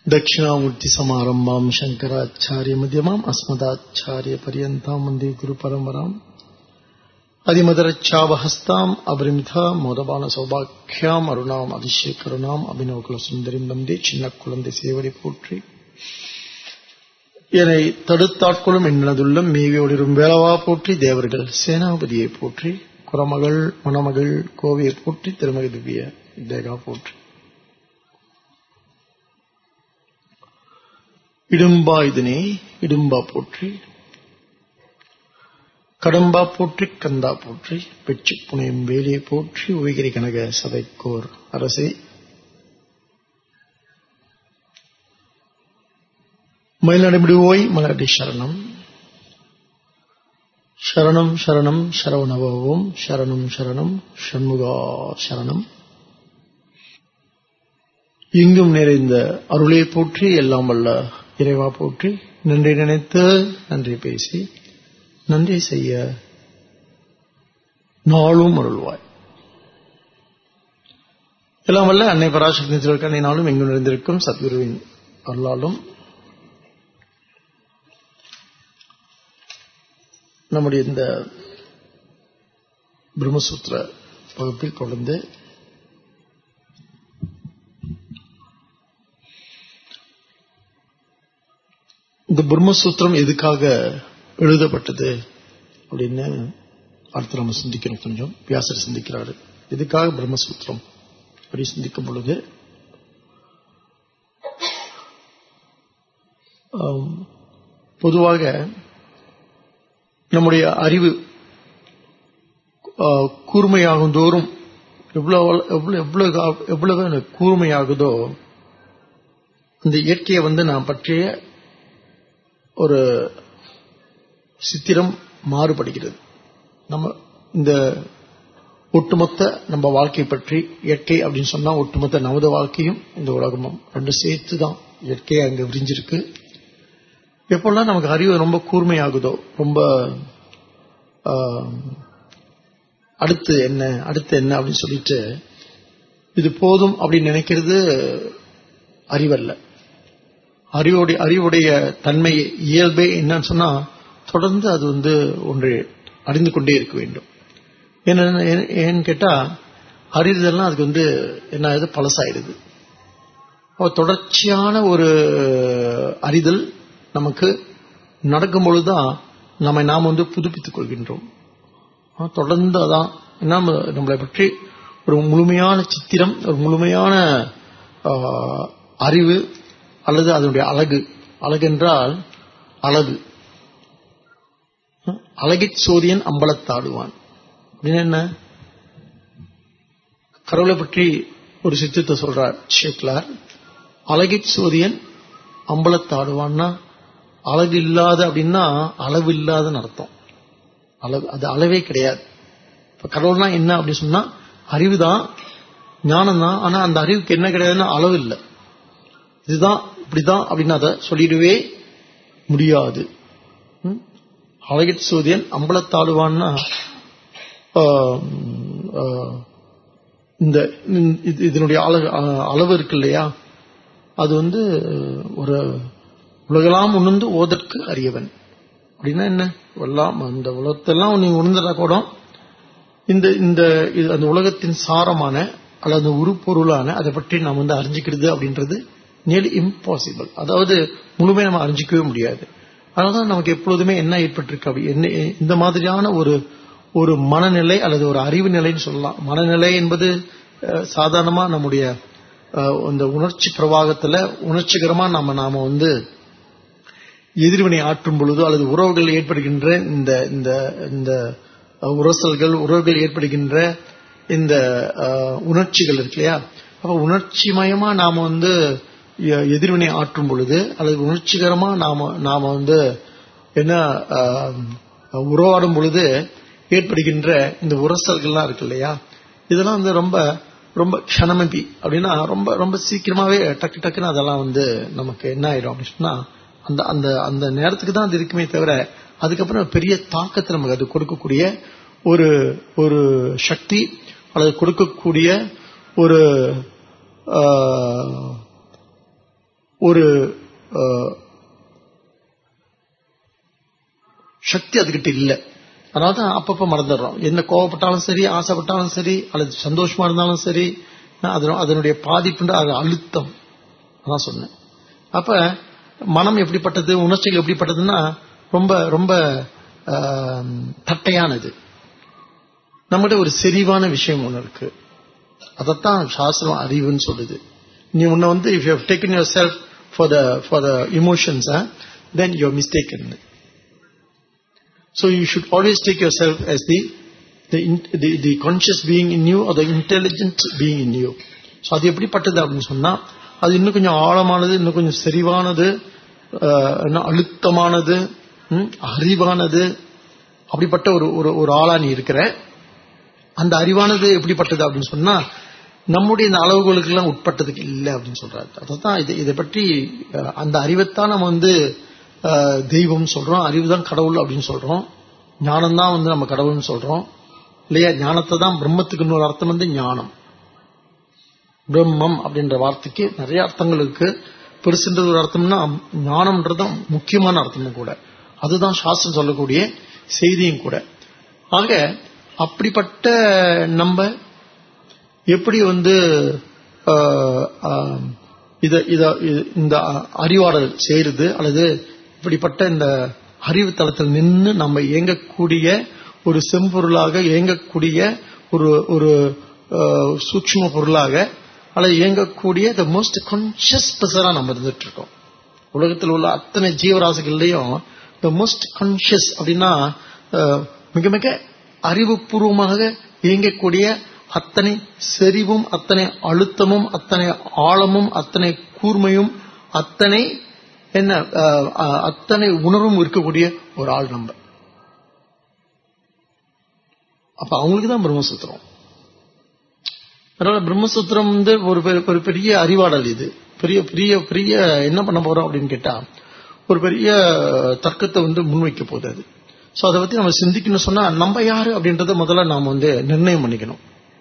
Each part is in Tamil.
दक्षिणामूर्तिसमारम्भाम् शङ्कराचार्यमध्यमाम् अस्मदाचार्यपर्यन्ताम् वन्दे गुरुपरम्पराम् அதிமதரச்சாவஹஸ்தாம் அபரிமிதா மோதபான சௌபாக்கியாம் அருணாம் அதிசயக்கருணாம் அபினவகுல சுந்தரிம் வந்தே சின்ன குழந்தை சேவடி போற்றி என்னை தடுத்தாட்களும் என்னதுள்ளம் மேவியோடிரும் வேளவா போற்றி தேவர்கள் சேனாபதியை போற்றி குரமகள் மணமகள் கோவையை போற்றி திருமதி திவ்ய தேகா போற்றி இடும்பா இதனே இடும்பா போற்றி கடம்பா போற்றி கந்தா போற்றி பெச்சு புனையும் வேலியை போற்றி உயகிரி கனக சபைக்கோர் அரசே மயிலடிமிடுவோய் மலடி சரணம் சரணம் சரணம் சரவணபவம் சரணம் சரணம் சண்முகா சரணம் இங்கும் நிறைந்த அருளே போற்றி எல்லாம் வல்ல இறைவா போற்றி நன்றி நினைத்து நன்றி பேசி நன்றி செய்ய நாளும் அருள்வாய் எல்லாம் வல்ல அன்னை பராசக்தி திருக்கண்ணை நாளும் எங்கு நிறைந்திருக்கும் சத்குருவின் அருளாலும் நம்முடைய இந்த பிரம்மசூத்திர வகுப்பில் தொடர்ந்து இந்த பிரம்மசூத்திரம் எதுக்காக எழுதப்பட்டது அப்படின்னு அடுத்து நம்ம சிந்திக்கணும் கொஞ்சம் வியாசர் சிந்திக்கிறாரு எதுக்காக பிரம்மசூத்திரம் அப்படி சிந்திக்கும் பொழுது பொதுவாக நம்முடைய அறிவு கூர்மையாகும் தோறும் எவ்வளவு எவ்வளவு எவ்வளவு கூர்மையாகுதோ அந்த இயற்கையை வந்து நாம் பற்றிய ஒரு சித்திரம் மாறுபடுகிறது நம்ம இந்த ஒட்டுமொத்த நம்ம வாழ்க்கை பற்றி இயற்கை அப்படின்னு சொன்னா ஒட்டுமொத்த நமது வாழ்க்கையும் இந்த உலகமும் ரெண்டும் சேர்த்து தான் இயற்கையை அங்க விரிஞ்சிருக்கு எப்பெல்லாம் நமக்கு அறிவு ரொம்ப கூர்மையாகுதோ ரொம்ப அடுத்து என்ன அடுத்து என்ன அப்படின்னு சொல்லிட்டு இது போதும் அப்படின்னு நினைக்கிறது அறிவல்ல அறிவுடைய அறிவுடைய தன்மை இயல்பே என்னன்னு சொன்னா தொடர்ந்து அது வந்து ஒன்று அறிந்து கொண்டே இருக்க வேண்டும் ஏன்னு கேட்டா அறிதல்லாம் அதுக்கு வந்து என்ன ஆகுது பழசாயிடுது தொடர்ச்சியான ஒரு அறிதல் நமக்கு நடக்கும் பொழுதுதான் நம்மை நாம் வந்து புதுப்பித்துக் கொள்கின்றோம் தொடர்ந்து அதான் நம்மளை பற்றி ஒரு முழுமையான சித்திரம் ஒரு முழுமையான அறிவு அல்லது அதனுடைய அழகு அழகு என்றால் அளவு அழகிச் சோதியன் அம்பலத்தாடுவான் அப்படின்னு என்ன கடவுளை பற்றி ஒரு சித்தத்தை சொல்றார் ஷேக்லார் அழகிச் சோதியன் அம்பலத்தாடுவான்னா அழகு இல்லாத அப்படின்னா அளவு இல்லாதன்னு அர்த்தம் அளவு அது அளவே கிடையாது இப்ப கடவுள்னா என்ன அப்படின்னு சொன்னா அறிவு தான் ஞானம் தான் ஆனா அந்த அறிவுக்கு என்ன கிடையாதுன்னா அளவு இல்லை இதுதான் இப்படிதான் அப்படின்னு அதை சொல்லிடவே முடியாது அழகிட் சூரியன் அம்பலத்தாடுவான்னா இந்த இதனுடைய அளவு இருக்கு இல்லையா அது வந்து ஒரு உலகெல்லாம் உணர்ந்து ஓதற்கு அறியவன் அப்படின்னா என்ன எல்லாம் அந்த உலகத்தெல்லாம் நீ உணர்ந்தா கூட இந்த இந்த அந்த உலகத்தின் சாரமான அல்லது அந்த உருப்பொருளான அதை பற்றி நாம் வந்து அறிஞ்சிக்கிறது அப்படின்றது நியர்லி இம்பாசிபிள் அதாவது முழுமையாக நம்ம அறிஞ்சிக்கவே முடியாது அதனாலதான் நமக்கு எப்பொழுதுமே என்ன ஏற்பட்டிருக்கு அப்படி என்ன இந்த மாதிரியான ஒரு ஒரு மனநிலை அல்லது ஒரு அறிவு நிலைன்னு சொல்லலாம் மனநிலை என்பது சாதாரணமா நம்முடைய இந்த உணர்ச்சி பிரவாகத்துல உணர்ச்சிகரமா நாம நாம வந்து எதிர்வினை ஆற்றும் பொழுதோ அல்லது உறவுகள் ஏற்படுகின்ற இந்த இந்த இந்த உரசல்கள் உறவுகள் ஏற்படுகின்ற இந்த உணர்ச்சிகள் இருக்கு இல்லையா அப்ப உணர்ச்சி மயமா நாம வந்து எதிர்வினை ஆற்றும் பொழுது அல்லது உணர்ச்சிகரமா நாம நாம வந்து என்ன உறவாடும் பொழுது ஏற்படுகின்ற இந்த உரசல்கள்லாம் இருக்கு இல்லையா இதெல்லாம் வந்து ரொம்ப ரொம்ப க்ஷணமபி அப்படின்னா ரொம்ப ரொம்ப சீக்கிரமாவே டக்கு டக்குன்னு அதெல்லாம் வந்து நமக்கு என்ன ஆயிடும் அப்படின்னு சொன்னா அந்த அந்த அந்த நேரத்துக்கு தான் அது இருக்குமே தவிர அதுக்கப்புறம் பெரிய தாக்கத்தை நமக்கு அது கொடுக்கக்கூடிய ஒரு ஒரு சக்தி அல்லது கொடுக்கக்கூடிய ஒரு ஒரு அஹ், சக்தி அதுகிட்ட இல்லை அதனால தான் அப்பப்ப மறந்துடுறோம் என்ன கோவப்பட்டாலும் சரி ஆசைப்பட்டாலும் சரி அல்லது சந்தோஷமா இருந்தாலும் சரி அதனு- அதனுடைய பாதிப்புன்ற அது அழுத்தம் அதான் சொன்னேன் அப்ப மனம் எப்படிப்பட்டது உணர்ச்சிகள் எப்படிப்பட்டதுன்னா ரொம்ப ரொம்ப ஆம், தட்டையானது நம்மகிட்ட ஒரு செறிவான விஷயம் ஒன்று இருக்கு அதைத்தான் சாஸ்திரம் அறிவுன்னு சொல்லுது நீ உன்னை வந்து if you taken yourself for the for the emotions then you mistaken So you should always take yourself as the the, in- the the conscious being in you or the intelligent being in you. So அது எப்படிப்பட்டது அப்படின்னு சொன்னா அது இன்னும் கொஞ்சம் ஆழமானது இன்னும் கொஞ்சம் செறிவானது ஆஹ், இன்னும் அழுத்தமானது ம், அறிவானது அப்படிப்பட்ட ஒரு ஒரு ஒரு ஆளா நீ இருக்கிற அந்த அறிவானது எப்படிப்பட்டது அப்படின்னு சொன்னா நம்முடைய இந்த அளவுகளுக்கு எல்லாம் உட்பட்டதுக்கு இல்லை அப்படின்னு சொல்றாரு அதான் இது இதை பற்றி அஹ், அந்த அறிவைத்தான் நம்ம வந்து அஹ், தெய்வம் சொல்றோம் அறிவு தான் கடவுள் அப்படின்னு சொல்றோம் ஞானம் தான் வந்து நம்ம கடவுள்னு சொல்றோம் இல்லையா ஞானத்தை தான் பிரம்மத்துக்கு இன்னொரு அர்த்தம் வந்து ஞானம் பிரம்மம் அப்படின்ற வார்த்தைக்கு நிறைய அர்த்தங்கள் இருக்கு பெருசுன்றது ஒரு அர்த்தம்னா ஞானம்ன்றது முக்கியமான அர்த்தமும் கூட அதுதான் சாஸ்திரம் சொல்லக்கூடிய செய்தியும் கூட ஆக அப்படிப்பட்ட நம்ம எப்படி வந்து ஆஹ், ஆஹ், இத இத இ- இந்த அறிவாடல் செய்யறது அல்லது இப்படிப்பட்ட இந்த அறிவு தளத்தில் நின்று நம்ம இயங்கக்கூடிய ஒரு செம்பொருளாக இயங்கக்கூடிய ஒரு ஒரு ஆஹ், சூட்சும பொருளாக அல்லது இயங்கக்கூடிய த மோஸ்ட் கான்சியஸ் பர்சனா நம்ம இருந்துட்டு இருக்கோம் உலகத்தில் உள்ள அத்தனை ஜீவராசிகள்லையும் த மோஸ்ட் கான்சியஸ் அப்படின்னா அஹ், மிக மிக அறிவுபூர்வமாக இயங்கக்கூடிய அத்தனை செறிவும் அத்தனை அழுத்தமும் அத்தனை ஆழமும் அத்தனை கூர்மையும் அத்தனை என்ன அஹ், அஹ், அத்தனை உணர்வும் இருக்கக்கூடிய ஒரு ஆள் நம்ம அப்ப அவங்களுக்கு தான் பிரம்மசூத்திரம் அதனால பிரம்மசூத்திரம் வந்து ஒரு பெ- ஒரு பெரிய அறிவாடல் இது பெரிய பெரிய பெரிய என்ன பண்ண போறோம் அப்படின்னு கேட்டா ஒரு பெரிய தர்க்கத்தை வந்து முன்வைக்க போகுது அது சோ அதை பத்தி நம்ம சிந்திக்கணும் சொன்னா நம்ம யாரு அப்படின்றத முதல்ல நாம வந்து நிர்ணயம் பண்ணிக்கணும்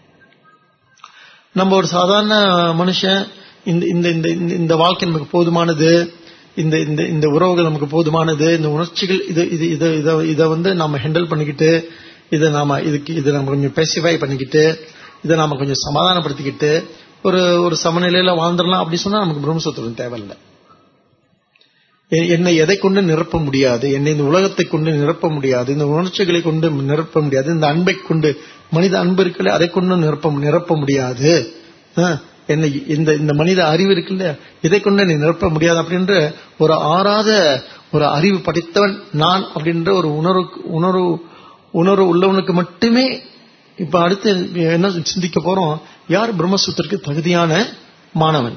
நம்ம ஒரு சாதாரண மனுஷன் இந்த இந்த இந்த இந்த- இந்த வாழ்க்கை நமக்கு போதுமானது இந்த இந்த இந்த உறவுகள் நமக்கு போதுமானது இந்த உணர்ச்சிகள் இது இது இதை இதை இதை வந்து நாம ஹேண்டில் பண்ணிக்கிட்டு இதை நாம இதுக்கு இதை நம்ம கொஞ்சம் பெசிஃபை பண்ணிக்கிட்டு இதை நாம கொஞ்சம் சமாதானப்படுத்திக்கிட்டு ஒரு ஒரு சமநிலையில வாழ்ந்துடலாம் அப்படி சொன்னா நமக்கு பிரம்மசூத்திரம் தேவையில்லை எ- என்னை எதை கொண்டு நிரப்ப முடியாது என்னை இந்த உலகத்தை கொண்டு நிரப்ப முடியாது இந்த உணர்ச்சிகளை கொண்டு நிரப்ப முடியாது இந்த அன்பை கொண்டு மனித அன்பு இருக்குல்ல அதை கொண்டு நிரப்ப நிரப்ப முடியாது ஆ, என்னை இந்த இந்த மனித அறிவு இருக்குல்ல இதை கொண்டு நீ நிரப்ப முடியாது அப்படின்ற ஒரு ஆறாத ஒரு அறிவு படைத்தவன் நான் அப்படின்ற ஒரு உணர்வு உணர்வு உணர்வு உள்ளவனுக்கு மட்டுமே இப்ப அடுத்து என்ன சிந்திக்க போறோம் யார் பிரம்மசூத்திரக்கு தகுதியான மாணவன்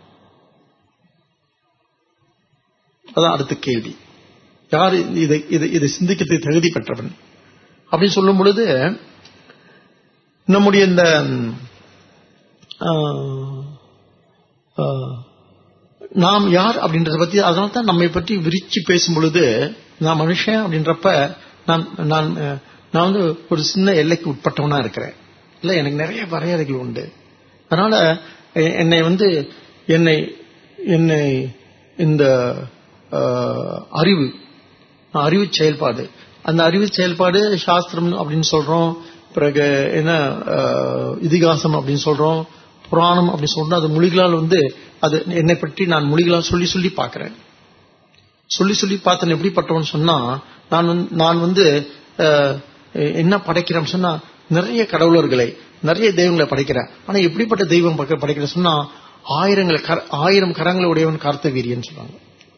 அதான் அடுத்த கேள்வி யார் இதை இதை இதை சிந்திக்கிறதுக்கு தகுதி பெற்றவன் அப்படின்னு சொல்லும் பொழுது நம்முடைய இந்த ம், ஆ, ஆ, நாம் யார் அப்படின்றத பத்தி அதனால தான் நம்மை பற்றி விரிச்சு பேசும் பொழுது நான் மனுஷன் அப்படின்றப்ப நான் நான் அஹ், நான் வந்து ஒரு சின்ன எல்லைக்கு உட்பட்டவனா இருக்கிறேன் இல்ல எனக்கு நிறைய வரையறைகள் உண்டு அதனால எ- என்னை வந்து என்னை என்னை இந்த ஆஹ், அறிவு அறிவு செயல்பாடு அந்த அறிவு செயல்பாடு சாஸ்திரம் அப்படின்னு சொல்றோம் பிறகு என்ன ஆஹ், இதிகாசம் அப்படின்னு சொல்றோம் புராணம் அப்படின்னு சொல்றோம் அது மொழிகளால் வந்து அது என்னை பற்றி நான் மொழிகளால் சொல்லி சொல்லி பார்க்கிறேன் சொல்லி சொல்லி பார்த்தேன் எப்படிப்பட்டவன் சொன்னா நான் வந்து- நான் வந்து அஹ், என்ன படைக்கிறேன் சொன்னா நிறைய கடவுளர்களை நிறைய தெய்வங்களை படைக்கிறேன் ஆனா எப்படிப்பட்ட தெய்வம் பக்க- படைக்கிறேன் சொன்னா ஆயிரங்கள் கர- ஆயிரம் கரங்களை உடையவன் கார்த்த வீரியன் சொல்றாங்க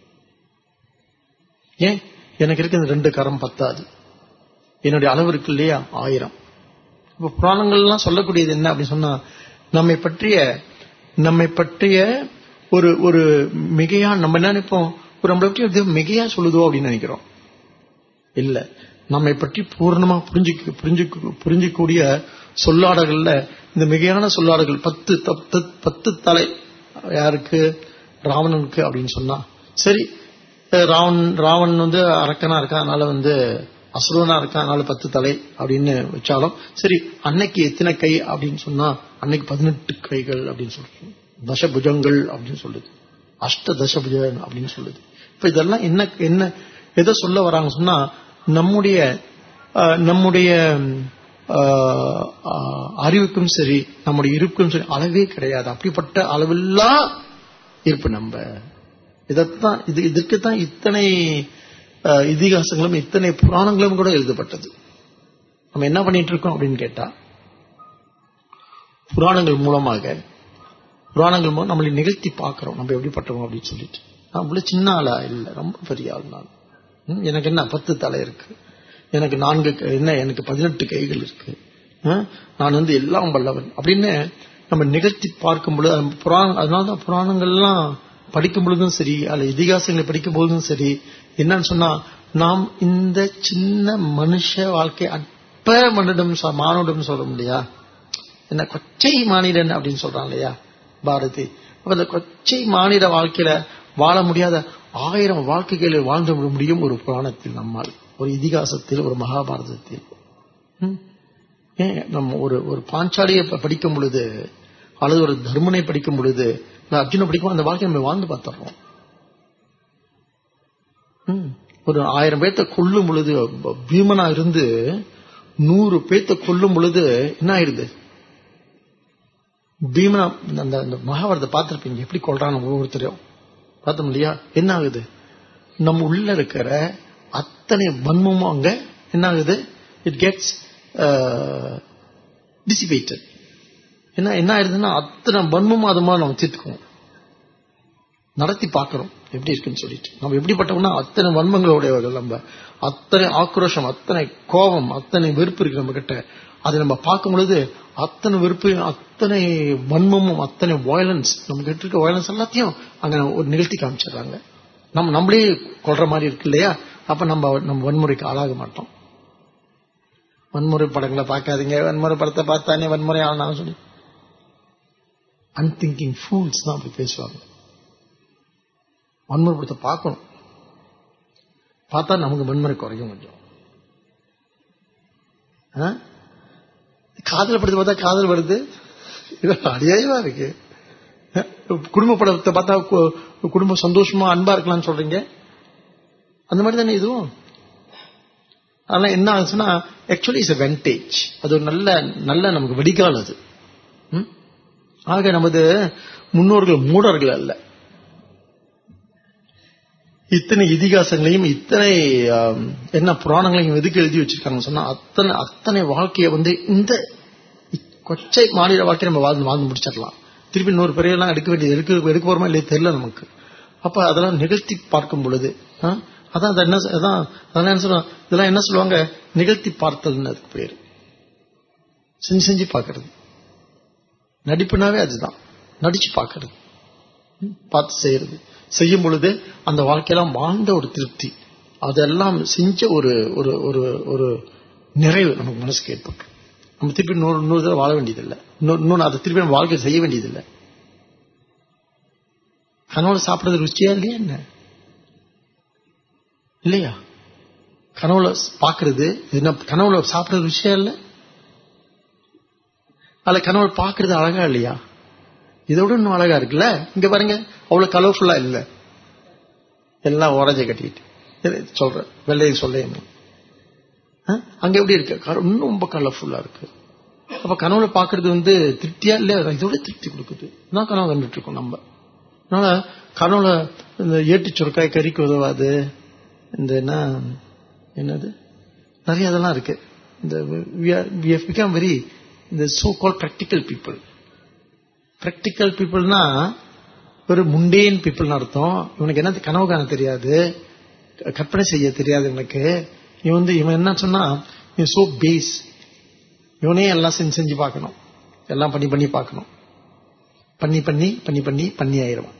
ஏன் எனக்கு இருக்க இந்த ரெண்டு கரம் பத்தாது என்னுடைய அளவு இருக்கு இல்லையா ஆயிரம் இப்ப புராணங்கள்லாம் சொல்லக்கூடியது என்ன அப்படின்னு சொன்னா நம்மை பற்றிய நம்மை பற்றிய ஒரு ஒரு மிகையா நம்ம என்ன நினைப்போம் ஒரு நம்மளை பற்றி இது மிகையா சொல்லுதோ அப்படின்னு நினைக்கிறோம் இல்ல நம்மை பற்றி பூர்ணமா புரிஞ்சு புரிஞ்சு புரிஞ்சக்கூடிய சொல்லாடல்கள்ல இந்த மிகையான சொல்லாடல்கள் பத்து தப்பு பத்து தலை யாருக்கு ராவணனுக்கு அப்படின்னு சொன்னா சரி அஹ் ராவன் ராவன் வந்து அரக்கனா இருக்கா அதனால வந்து அசுரனா இருக்கா அதனால பத்து தலை அப்படின்னு வச்சாலும் சரி அன்னைக்கு எத்தனை கை அப்படின்னு சொன்னா அன்னைக்கு பதினெட்டு கைகள் அப்படின்னு சொல்றோம் தசபுஜங்கள் அப்படின்னு சொல்லுது அஷ்டதசபுஜன் அப்படின்னு சொல்லுது இப்ப இதெல்லாம் என்ன என்ன எதை சொல்ல வராங்க சொன்னா நம்முடைய அஹ், நம்முடைய அஹ், அஹ், அறிவுக்கும் சரி நம்முடைய இருப்புக்கும் சரி அளவே கிடையாது அப்படிப்பட்ட அளவில்லா இருப்பு நம்ம இதைத்தான் இது இதற்குத்தான் இத்தனை அஹ், இதிகாசங்களும் இத்தனை புராணங்களும் கூட எழுதப்பட்டது நம்ம என்ன பண்ணிட்டு இருக்கோம் அப்படின்னு கேட்டா புராணங்கள் மூலமாக புராணங்கள் மூலம் நம்மளை நிகழ்த்தி பார்க்கிறோம் நம்ம எப்படிப்பட்டவங்க அப்படின்னு சொல்லிட்டு நான் இவ்வளவு சின்ன ஆளா இல்ல ரொம்ப பெரிய ஆள் நான் ம், எனக்கு என்ன பத்து தலை இருக்கு எனக்கு நான்கு க- என்ன எனக்கு பதினெட்டு கைகள் இருக்கு ஆ, நான் வந்து எல்லாம் வல்லவன் அப்படின்னு நம்ம நிகழ்த்தி பார்க்கும் பொழுது அந்த புராண அதனாலதான் புராணங்கள்லாம் படிக்கும் பொழுதும் சரி அல்ல இதிகாசங்களை படிக்கும் பொழுதும் சரி என்னன்னு சொன்னா நாம் இந்த சின்ன மனுஷ வாழ்க்கை அற்ப மனிதம் ச- மானுடம் சொல்ல முடியா என்ன கொச்சை மானிடன் அப்படின்னு சொல்றான் இல்லையா பாரதி அப்ப அந்த கொச்சை மானிட வாழ்க்கையில வாழ முடியாத ஆயிரம் வாழ்க்கைகளில் வாழ்ந்து முடியும் ஒரு புராணத்தில் நம்மால் ஒரு இதிகாசத்தில் ஒரு மகாபாரதத்தில் ம்? ஏன் நம்ம ஒரு ஒரு பாஞ்சாலியை ப- படிக்கும் பொழுது அல்லது ஒரு தர்மனை படிக்கும் பொழுது இல்ல அர்ஜுனை படிக்கும் அந்த வாழ்க்கையை நம்ம வாழ்ந்து பார்த்துடுறோம் ம். ஒரு ஆயிரம் பேர்த்த கொல்லும் பொழுது ப- பீமனா இருந்து நூறு பேர்த்த கொல்லும் பொழுது என்ன ஆயிடுது பீமனா அந்த அந்த மகாபாரத பார்த்திருப்பீங்க எப்படி கொள்றாங்க ஒவ்வொருத்தரையும் பார்த்தோம் இல்லையா என்ன ஆகுது நம்ம உள்ள இருக்கிற அத்தனை வன்மமும் அங்க என்ன ஆகுது இட் கெட்ஸ் டிசிபேட்டட் என்ன என்ன ஆயிடுதுன்னா அத்தனை வன்மமும் அது மாதிரி நம்ம தீர்த்துக்குவோம் நடத்தி பார்க்கிறோம் எப்படி இருக்குன்னு சொல்லிட்டு நம்ம எப்படிப்பட்டவங்கன்னா அத்தனை வன்மங்களுடையவர்கள் நம்ம அத்தனை ஆக்ரோஷம் அத்தனை கோபம் அத்தனை வெறுப்பு இருக்கு நம்ம கிட்ட அதை நம்ம பார்க்கும் பொழுது அத்தனை வெறுப்பு அத்தனை வன்மமும் அத்தனை வயலன்ஸ் நம்ம கிட்ட இருக்க வயலன்ஸ் எல்லாத்தையும் அங்க ஒரு நிகழ்த்தி காமிச்சிடுறாங்க நம்ம நம்மளே கொள்ற மாதிரி இருக்கு இல்லையா அப்ப நம்ம நம்ம வன்முறைக்கு ஆளாக மாட்டோம் வன்முறை படங்களை பார்க்காதீங்க வன்முறை படத்தை பார்த்தானே வன்முறை ஆகணும் சொல்லி அன்திங்கிங் ஃபூல்ஸ் தான் அப்படி பேசுவாங்க வன்முறை படத்தை பார்க்கணும் பார்த்தா நமக்கு வன்முறை குறையும் கொஞ்சம் ஆ? காதல் படத்தை பார்த்தா காதல் வருது இது அநியாயமா இருக்கு குடும்ப படத்தை பார்த்தா கு- குடும்பம் சந்தோஷமா அன்பா இருக்கலாம்னு சொல்றீங்க அந்த மாதிரி தானே இதுவும் ஆனா என்ன ஆகுச்சுன்னா ஆக்சுவலி இஸ் வெண்டேஜ் அது ஒரு நல்ல நல்ல நமக்கு வெடிகால் அது ம்? ஆக நமது முன்னோர்கள் மூடர்கள் அல்ல இத்தனை இதிகாசங்களையும் இத்தனை ஆம், என்ன புராணங்களையும் எதுக்கு எழுதி வச்சிருக்காங்க சொன்னா அத்தனை அத்தனை வாழ்க்கையை வந்து இந்த கொச்சை மாநில வாழ்க்கையை நம்ம வாழ்ந்து வாழ்ந்து முடிச்சிடலாம் திருப்பி இன்னொரு பெரியெல்லாம் எடுக்க வேண்டியது எடுக்க எடுக்க போறோமா இல்லையா தெரியல நமக்கு அப்ப அதெல்லாம் நிகழ்த்தி பார்க்கும் பொழுது ஆ, அதான் அது என்ன அதான் அதெல்லாம் என்ன சொல்லுவாங்க இதெல்லாம் என்ன சொல்லுவாங்க நிகழ்த்தி பார்த்தல்னு அதுக்கு பேரு செஞ்சு செஞ்சு பார்க்கிறது நடிப்புனாவே அதுதான் நடிச்சு பார்க்கிறது ம், பார்த்து செய்யறது செய்யும் பொழுது அந்த வாழ்க்கையெல்லாம் வாழ்ந்த ஒரு திருப்தி அதெல்லாம் செஞ்ச ஒரு ஒரு ஒரு ஒரு நிறைவு நமக்கு மனசுக்கு ஏற்பட்டு நம்ம திருப்பி நூறு நூறு தடவை வாழ வேண்டியதில்லை இன்னொரு இன்னொன்று அதை திருப்பி நம்ம வாழ்க்கை செய்ய வேண்டியதில்லை கனவுல சாப்பிடுறது ருச்சியா இல்லையா என்ன இல்லையா கனவுல பாக்குறது என்ன கனவுல சாப்பிடுறது ருச்சியா இல்ல அதுல கனவுல பாக்குறது அழகா இல்லையா இதோட இன்னும் அழகா இருக்குல்ல இங்க பாருங்க அவ்வளவு கலர்ஃபுல்லா இல்ல எல்லாம் ஓரஞ்சை கட்டிட்டு இது சொல்றேன் வெள்ளையை சொல்ல அங்க எப்படி இருக்கு கரு- இன்னும் ரொம்ப கலர்ஃபுல்லா இருக்கு அப்ப கனவுல பாக்குறது வந்து திருப்தியா இல்ல இதோட திருப்தி கொடுக்குது தான் கனவு கண்டுட்டு இருக்கோம் நம்ம அதனால கனவுல இந்த ஏட்டு சுரக்காய் கறிக்கு உதவாது இந்த என்ன என்னது நிறைய அதெல்லாம் இருக்கு இந்த வி ஹவ் பிகம் வெரி இந்த so call practical people practical பீப்புள்னா ஒரு முண்டேன் பீப்புள்னு அர்த்தம் இவனுக்கு என்ன கனவு காண தெரியாது க- கற்பனை செய்ய தெரியாது இவனுக்கு இவன் வந்து இவன் என்ன சொன்னா இவன் சோ பேஸ் இவனே எல்லாம் செஞ்சு செஞ்சு பார்க்கணும் எல்லாம் பண்ணி பண்ணி பார்க்கணும் பண்ணி பண்ணி பண்ணி பண்ணி பண்ணி ஆயிடுவான்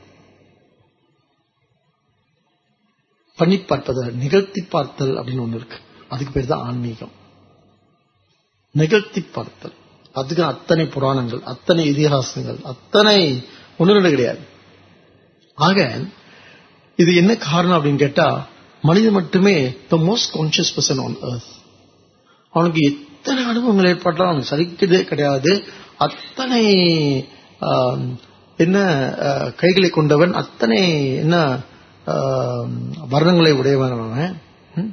பண்ணி பார்ப்பது நிகழ்த்தி பார்த்தல் அப்படின்னு ஒண்ணு இருக்கு அதுக்கு பேர் தான் ஆன்மீகம் நிகழ்த்தி பார்த்தல் அதுக்கு அத்தனை புராணங்கள் அத்தனை இதிகாசங்கள் அத்தனை ஒண்ணு ரெண்டு கிடையாது ஆக இது என்ன காரணம் அப்படின்னு கேட்டா மனிதன் மட்டுமே the most conscious person on earth அவனுக்கு எத்தனை அனுபவங்கள் ஏற்பட்டாலும் அவனுக்கு சரிக்கிறதே கிடையாது அத்தனை ஆம், என்ன அஹ், கைகளை கொண்டவன் அத்தனை என்ன அஹ், வர்ணங்களை உடையவன் அவன்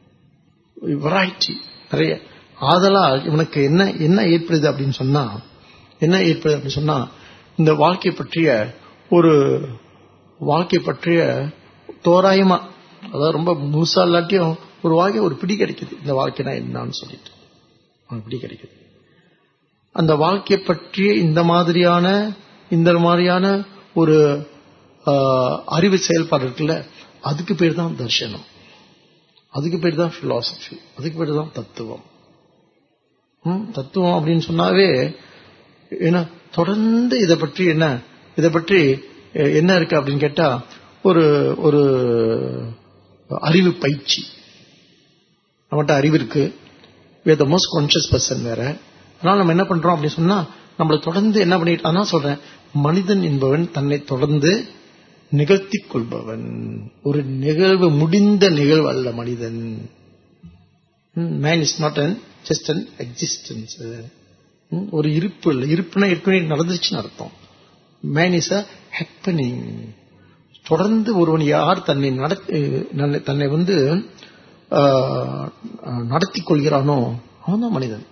வெரைட்டி நிறைய ஆதலால் இவனுக்கு என்ன என்ன ஏற்படுது அப்படின்னு சொன்னா என்ன ஏற்படுது அப்படின்னு சொன்னா இந்த வாழ்க்கை பற்றிய ஒரு வாழ்க்கை பற்றிய தோராயமா அதாவது ரொம்ப முழுசா இல்லாட்டியும் ஒரு வாழ்க்கை ஒரு பிடி கிடைக்குது இந்த வாழ்க்கைனா என்னன்னு சொல்லிட்டு ஒரு பிடி கிடைக்குது அந்த வாழ்க்கையை பற்றிய இந்த மாதிரியான இந்த மாதிரியான ஒரு ஆஹ், அறிவு செயல்பாடு இருக்குல்ல அதுக்கு பேர் தான் தர்ஷனம் அதுக்கு பேர் தான் பிலாசபி அதுக்கு பேர் தான் தத்துவம் ம், தத்துவம் அப்படின்னு சொன்னாவே ஏன்னா தொடர்ந்து இதை பற்றி என்ன இதை பற்றி அஹ், என்ன இருக்கு அப்படின்னு கேட்டா ஒரு ஒரு அறிவு பயிற்சி நம்மகிட்ட அறிவு இருக்கு we are the most conscious person வேற அதனால நம்ம என்ன பண்றோம் அப்படின்னு சொன்னா நம்மளை தொடர்ந்து என்ன பண்ணிட்டு அதான் சொல்றேன் மனிதன் என்பவன் தன்னை தொடர்ந்து நிகழ்த்திக் கொள்பவன் ஒரு நிகழ்வு முடிந்த நிகழ்வு அல்ல மனிதன் man is not an just an existence ஒரு இருப்பு இல்லை இருப்புனா ஏற்கனவே நடந்துச்சுன்னு அர்த்தம் மேன் இஸ் அ ஹெப்பனிங் தொடர்ந்து ஒருவன் யார் தன்னை நடத்தி நல்ல- தன்னை வந்து ஆஹ், நடத்திக் கொள்கிறானோ அவன்தான் மனிதன்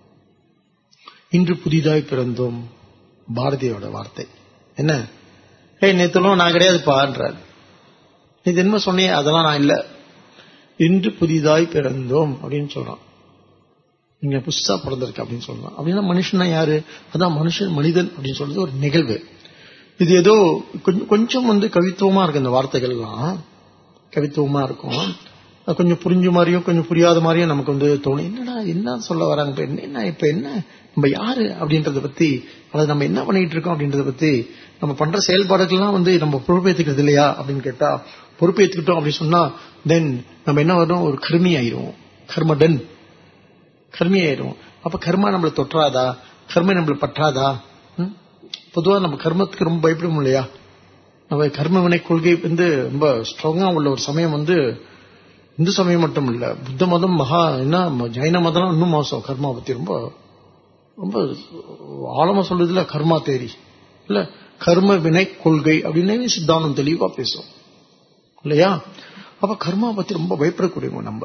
இன்று புதிதாய் பிறந்தோம் பாரதியோட வார்த்தை என்ன ஏய் நேத்தெல்லாம் நான் கிடையாதுப்பான்றார் நீ என்ன சொன்னியே அதெல்லாம் நான் இல்ல இன்று புதிதாய் பிறந்தோம் அப்படின்னு சொல்றான் நீங்க புதுசா பிறந்திருக்க அப்படின்னு சொல்றான் அப்படின்னா மனுஷனா யாரு அதான் மனுஷன் மனிதன் அப்படின்னு சொல்றது ஒரு நிகழ்வு இது ஏதோ கொஞ்சம் கொஞ்சம் வந்து கவித்துவமா இருக்கு இந்த வார்த்தைகள்லாம் கவித்துவமா இருக்கும் அது கொஞ்சம் புரிஞ்ச மாதிரியும் கொஞ்சம் புரியாத மாதிரியும் நமக்கு வந்து தோணும் என்னடா என்ன சொல்ல வராங்க இப்ப என்ன என்ன இப்ப என்ன நம்ம யாரு அப்படின்றத பத்தி அல்லது நம்ம என்ன பண்ணிட்டு இருக்கோம் அப்படின்றத பத்தி நம்ம பண்ற செயல்பாடுகள்லாம் வந்து நம்ம பொறுப்பேற்றுக்கிறது இல்லையா அப்படின்னு கேட்டா பொறுப்பேற்றுக்கிட்டோம் அப்படின்னு சொன்னா தென் நம்ம என்ன வரும் ஒரு கருமி ஆயிரும் கர்மடன் கர்மி ஆயிரும் அப்ப கர்மா நம்மளை தொற்றாதா கர்மை நம்மளை பற்றாதா ம்? பொதுவா நம்ம கர்மத்துக்கு ரொம்ப பயப்படும் இல்லையா நம்ம கர்ம வினை கொள்கை வந்து ரொம்ப ஸ்ட்ராங்கா உள்ள ஒரு சமயம் வந்து இந்து சமயம் மட்டும் இல்ல புத்த மதம் மகா என்ன ம- ஜைன மதம் இன்னும் மோசம் கர்மா பத்தி ரொம்ப ரொம்ப ஆழமா சொல்லுதுல கர்மா தேரி இல்ல கர்ம வினை கொள்கை அப்படின்னு சித்தாந்தம் தெளிவா பேசும் இல்லையா அப்ப கர்மா பத்தி ரொம்ப பயப்படக்கூடியவங்க நம்ம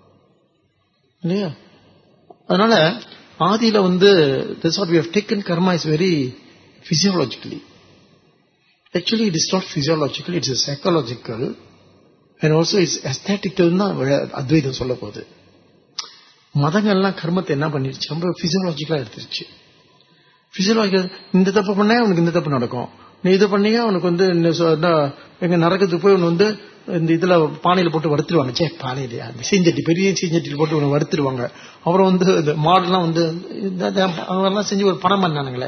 இல்லையா அதனால ஆதியில வந்து this what we have taken karma is very physiologically actually it is not physiological it is psychological and also it's aesthetical தான் அத்வைதம் சொல்ல போகுது மதங்கள்லாம் கர்மத்தை என்ன பண்ணிருச்சு ரொம்ப பிசியலாஜிக்கலா எடுத்துருச்சு பிசியலாஜிக்கல் இந்த தப்பு பண்ணா உனக்கு இந்த தப்பு நடக்கும் நீ இது பண்ணியா உனக்கு வந்து இந்த சொ- என்ன, எங்க நரக்கத்துக்கு போய் உன்னை வந்து இந்த இதுல பானையில போட்டு வறுத்துருவாங்க சே பானையிலையா அந்த சீஞ்சட்டி பெரிய சீஞ்சட்டியில் போட்டு உன்னை வறுத்துருவாங்க அப்புறம் வந்து இந்த மாடுலாம் வந்து இந்த இந்த அவங்கெல்லாம் செஞ்சு ஒரு படம் பண்ணானுங்களே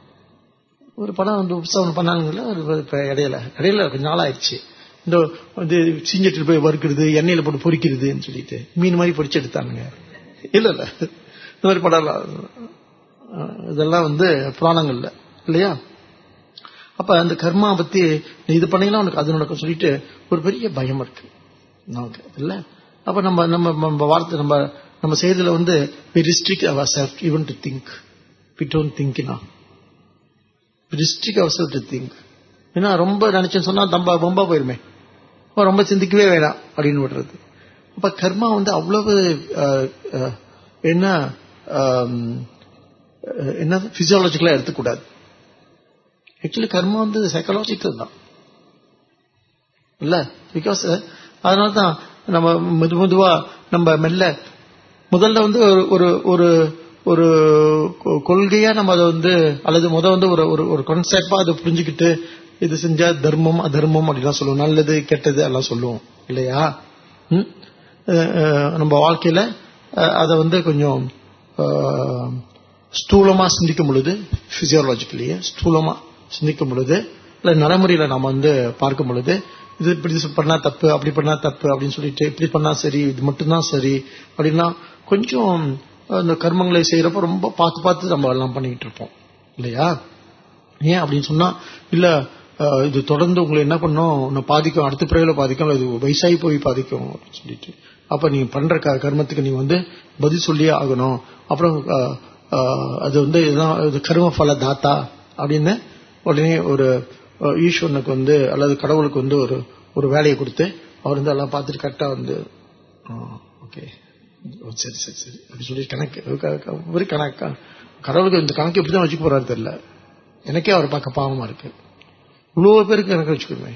ஒரு படம் வந்து புதுசா ஒன்று பண்ணானுங்களே ஒரு இப்ப இடையில இடையில கொஞ்ச நாள் ஆயிடுச்சு இந்த வந்து சீஞ்சட்டில் போய் வறுக்கிறது எண்ணெயில போட்டு பொரிக்கிறதுன்னு சொல்லிட்டு மீன் மாதிரி பொரிச்சு எடுத்தானுங்க இல்ல இல்ல இந்த மாதிரி படம் அஹ், இதெல்லாம் வந்து புராணங்கள்ல இல்லையா அப்ப அந்த கர்மா பத்தி நீ இது பண்ணீங்கன்னா உனக்கு அது நடக்கும் சொல்லிட்டு ஒரு பெரிய பயம் இருக்கு நமக்கு இல்ல அப்ப நம்ம நம்ம நம்ம வார்த்தை நம்ம நம்ம செய்யறதுல வந்து we restrict ourselves even to think we don't think enough we restrict ourselves to think ஏன்னா ரொம்ப நினைச்சேன்னு சொன்னா தம்பா பொம்பா போயிருமே அப்ப ரொம்ப சிந்திக்கவே வேணாம் அப்படின்னு விடுறது அப்ப கர்மா வந்து அவ்வளவு அஹ், அஹ், என்ன ஆம், அஹ், என்ன பிசியாலஜிக்கலா எடுத்துக்கூடாது ஆக்சுவலி கர்மா வந்து சைக்காலஜிக்கல் தான் இல்ல பிகாஸ் அதனால தான் நம்ம மெது மெதுவா நம்ம மெல்ல முதல்ல வந்து ஒரு ஒரு ஒரு ஒரு கொ- கொள்கையா நம்ம அதை வந்து அல்லது முத வந்து ஒரு ஒரு ஒரு கான்செப்டா அதை புரிஞ்சுக்கிட்டு இது செஞ்சா தர்மம் அதர்மம் அப்படிலாம் சொல்லுவோம் நல்லது கெட்டது எல்லாம் சொல்லுவோம் இல்லையா ம்? அஹ், அஹ், நம்ம வாழ்க்கையில அஹ், அதை வந்து கொஞ்சம் அஹ், ஸ்தூலமா சிந்திக்கும் பொழுது பிசியாலஜிக்கலியே ஸ்தூலமா சிந்திக்கும் பொழுது இல்ல நடைமுறையில நாம வந்து பார்க்கும் பொழுது இது இப்படி பண்ணா தப்பு அப்படி பண்ணா தப்பு அப்படின்னு சொல்லிட்டு இப்படி பண்ணா சரி இது மட்டும்தான் சரி அப்படின்னா கொஞ்சம் அந்த கர்மங்களை செய்யறப்ப ரொம்ப பார்த்து பார்த்து நம்ம எல்லாம் பண்ணிட்டு இருப்போம் இல்லையா ஏன் அப்படின்னு சொன்னா இல்ல அஹ், இது தொடர்ந்து உங்களை என்ன பண்ணும் உன்னை பாதிக்கும் அடுத்த பிறகுல பாதிக்கும் அல்லது வயசாகி போய் பாதிக்கும் அப்படின்னு சொல்லிட்டு அப்ப நீங்க பண்ற க- கர்மத்துக்கு நீங்க வந்து பதில் சொல்லியே ஆகணும் அப்புறம் அஹ், அஹ், அது வந்து இதுதான் இது கர்ம பல தாத்தா அப்படின்னு உடனே ஒரு அஹ், ஈஸ்வரனுக்கு வந்து அல்லது கடவுளுக்கு வந்து ஒரு ஒரு வேலையை கொடுத்து அவர் வந்து எல்லாம் பார்த்துட்டு கரெக்டா வந்து ஓகே சரி சரி சரி அப்படி சொல்லி கணக்கு க- க- ஒரு கணக்கா கடவுளுக்கு இந்த கணக்கு எப்படி தான் வச்சுக்க போறாரு தெரியல எனக்கே அவரை பார்க்க பாவமா இருக்கு இவ்வளவு பேருக்கு கணக்கு வச்சுக்கோமே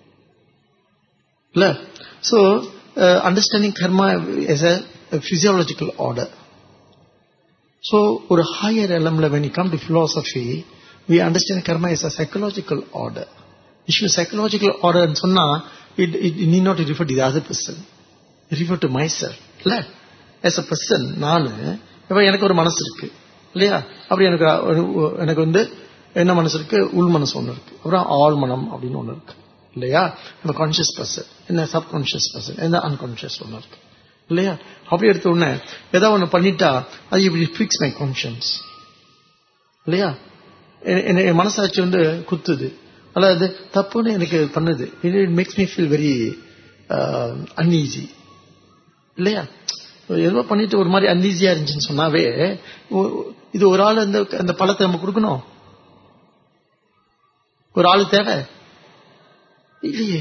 இல்ல சோ அண்டர்ஸ்டாண்டிங் கர்மா is a physiological order so ஒரு higher element when you come to philosophy we understand karma as a psychological order issue psychological order ன்னு சொன்னா it, it need not refer to the other person it refer to myself இல்ல as a person நானு இப்ப எனக்கு ஒரு மனசு இருக்கு இல்லையா அப்படி எனக்கு ஒரு- எனக்கு வந்து என்ன மனசு இருக்கு உள் மனசு ஒண்ணு இருக்கு அப்புறம் ஆள் மனம் அப்படின்னு ஒண்ணு இருக்கு இல்லையா நம்ம கான்சியஸ் பர்சன் என்ன சப்கான்சியஸ் பர்சன் என்ன அன்கான்சியஸ் ஒண்ணு இருக்கு இல்லையா அப்படி எடுத்த உடனே ஏதாவது ஒண்ணு பண்ணிட்டா அது இப்படி ஃபிக்ஸ் மை கான்சியன்ஸ் இல்லையா எ- என்ன- என் மனசாட்சி வந்து குத்துது அல்லது தப்புன்னு எனக்கு பண்ணுது it makes me feel very uneasy இல்லையா ஏதோ பண்ணிட்டு ஒரு மாதிரி அன்ஈஸியா இருந்துச்சுன்னு சொன்னாவே ஒ- இது ஒரு ஆள் அந்த அந்த பழத்தை நம்ம கொடுக்கணும் ஒரு ஆளு தேவை இல்லையே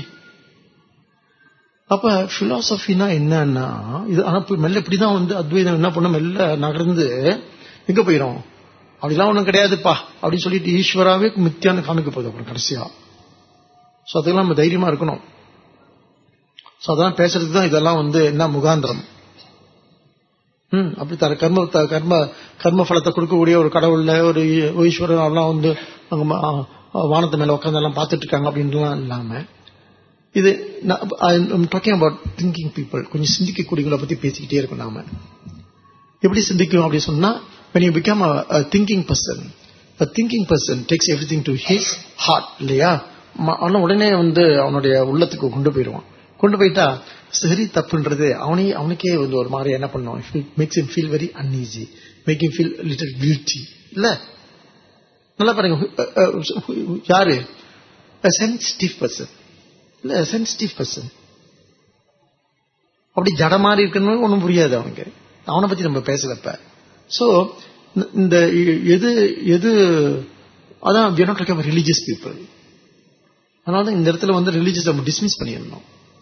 அப்ப பிலாசபினா என்னன்னா இது ஆனா இப்ப மெல்ல இப்படிதான் வந்து அத்வைதம் என்ன பண்ண மெல்ல நகர்ந்து எங்க போயிரும் அப்படிலாம் ஒண்ணும் கிடையாதுப்பா அப்படின்னு சொல்லிட்டு ஈஸ்வராவே மித்தியான்னு காமிக்க போகுது அப்புறம் கடைசியா சோ அதுக்கெல்லாம் நம்ம தைரியமா இருக்கணும் சோ அதான் பேசுறதுக்கு தான் இதெல்லாம் வந்து என்ன முகாந்திரம் ம் அப்படி தர கர்ம த- கர்ம கர்ம பலத்தை கொடுக்கக்கூடிய ஒரு கடவுள்ல ஒரு ஈ- ஈஸ்வரன் எல்லாம் வந்து அங்க ம- ஆ, வானத்து மேல உட்காந்து எல்லாம் பார்த்துட்டு இருக்காங்க அப்படின்லாம் இல்லாம இது டாக்கிங் அபவுட் திங்கிங் பீப்புள் கொஞ்சம் சிந்திக்கக்கூடியவங்களை பத்தி பேசிக்கிட்டே இருக்கோம் நாம எப்படி சிந்திக்கும் அப்படி சொன்னா when you become a, a thinking person a thinking person takes everything to his heart இல்லையா ம- அவன உடனே வந்து அவனுடைய உள்ளத்துக்கு கொண்டு போயிடுவான் கொண்டு போயிட்டா சரி தப்புன்றது அவனே அவனுக்கே வந்து ஒரு மாதிரி என்ன பண்ணுவான் makes him feel very uneasy make him feel little guilty இல்ல நல்லா பாருங்க அஹ், அஹ், யாரு சென்சிட்டிவ் பர்சன் இல்ல சென்சிட்டிவ் பர்சன் அப்படி ஜட மாதிரி இருக்கணும் ஒண்ணும் புரியாது அவனுக்கு அவனை பத்தி நம்ம பேசலப்ப சோ இந்த எது எது அதான் we are not talking about religious people அதனால தான் இந்த இடத்துல வந்து ரிலீஜியஸ் நம்ம டிஸ்மிஸ் பண்ணிடணும்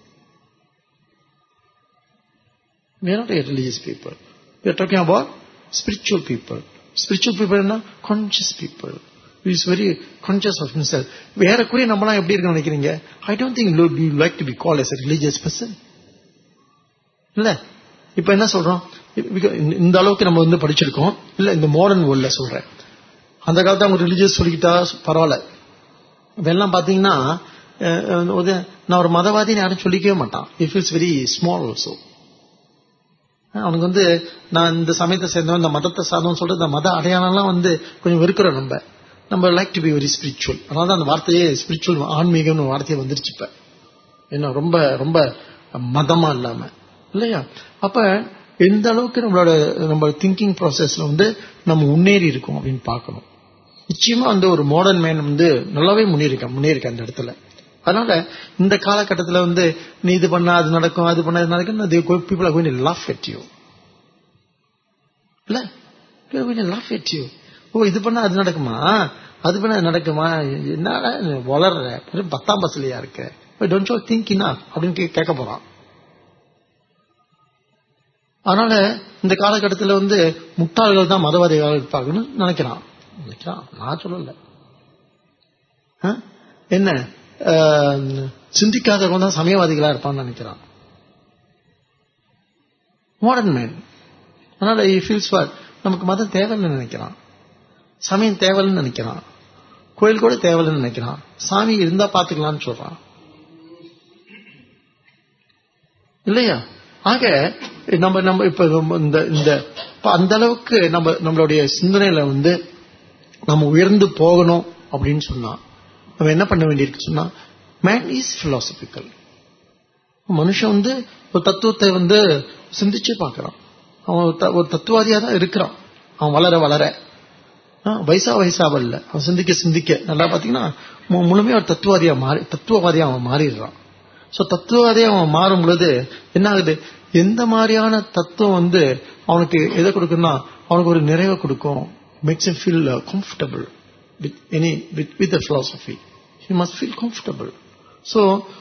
we are not a religious people we are talking about spiritual people spiritual people என்ன conscious people who is very conscious of himself வேற குறைய நம்மலாம் எப்படி இருக்குன்னு நினைக்கிறீங்க I don't think you like to be call as a religious person இல்ல இப்ப என்ன சொல்றோம் because இந்த- இந்த அளவுக்கு நம்ம வந்து படிச்சிருக்கோம் இல்ல இந்த மாடர்ன் வேர்ல்ட்ல சொல்றேன் அந்த காலத்துல அவங்க ரிலிஜியஸ் சொல்லிக்கிட்டா பரவாயில்ல இதெல்லாம் பாத்தீங்கன்னா அஹ், அஹ், ஒரு- நான் ஒரு மதவாதின்னு யாரும் சொல்லிக்கவே மாட்டான் it feels very small also அவனுக்கு வந்து நான் இந்த சமயத்தை சேர்ந்தவன் இந்த மதத்தை சார்ந்தவன் சொல்ற இந்த மத அடையாளம்லாம் வந்து கொஞ்சம் வெறுக்கிறோம் நம்ம நம்ம like to be very spiritual அதனால தான் அந்த வார்த்தையே ஸ்பிரிச்சுவல் ஆன்மீகம்னு வார்த்தையை வந்துருச்சு இப்ப என்ன ரொம்ப ரொம்ப மதமா இல்லாம இல்லையா அப்ப எந்த அளவுக்கு நம்மளோட நம்ம திங்கிங் ப்ராசஸ்ல வந்து நம்ம முன்னேறி இருக்கோம் அப்படின்னு பார்க்கணும் நிச்சயமா வந்து ஒரு மாடர்ன் மேன் வந்து நல்லாவே முன்னேறிக்க முன்னேறிக்க அந்த இடத்துல அதனால இந்த காலகட்டத்துல வந்து நீ இது பண்ணா அது நடக்கும் அது பண்ணா இது நடக்கும் people are going to laugh at you இல்ல லாஃப் எட் யூ ஓ இது பண்ணா அது நடக்குமா அது பண்ணா அது நடக்குமா என்னடா நீ வளர்ற வெறும் பத்தாம் பஸ்லயா இருக்க டோன்ட் ஷோ திங்கினா அப்படின்னு கே- கேட்க போறான் அதனால இந்த காலகட்டத்தில் வந்து முட்டாள்கள் தான் மதவாதிகள் இருப்பாங்கன்னு நினைக்கிறான் நினைக்கிறான் நான் சொல்லல ஆ? என்ன ஆஹ், சிந்திக்காதவங்க தான் சமயவாதிகளா இருப்பான்னு நினைக்கிறான் மாடர்ன் மேன் அதனால ஃபீல்ஸ் ஃபார் நமக்கு மதம் தேவைன்னு நினைக்கிறான் சமயம் தேவைன்னு நினைக்கிறான் கோயில் கூட தேவைன்னு நினைக்கிறான் சாமி இருந்தா பாத்துக்கலாம்னு சொல்றான் இல்லையா ஆக நம்ம நம்ம இப்ப நம்ம இந்த இந்த இப்ப அந்த அளவுக்கு நம்ம நம்மளுடைய சிந்தனையில வந்து நம்ம உயர்ந்து போகணும் அப்படின்னு சொன்னா நம்ம என்ன பண்ண வேண்டியிருக்கு சொன்னா மேன் இஸ் பிலாசபிக்கல் மனுஷன் வந்து ஒரு தத்துவத்தை வந்து சிந்திச்சு பார்க்கறான் அவன் ஒரு த- ஒரு தத்துவாதியா தான் இருக்கிறான் அவன் வளர வளர ஆ, வயசா வயசா இல்ல அவன் சிந்திக்க சிந்திக்க நல்லா பாத்தீங்கன்னா மு- முழுமையா ஒரு தத்துவாதியா மாறி தத்துவவாதியா அவன் மாறிடுறான் சோ தத்துவவாதியா அவன் மாறும் பொழுது என்ன ஆகுது எந்த மாதிரியான தத்துவம் வந்து அவனுக்கு எதை கொடுக்குன்னா அவனுக்கு ஒரு நிறைவை கொடுக்கும் makes feel comfortable with any with, with a philosophy. He must feel comfortable. So,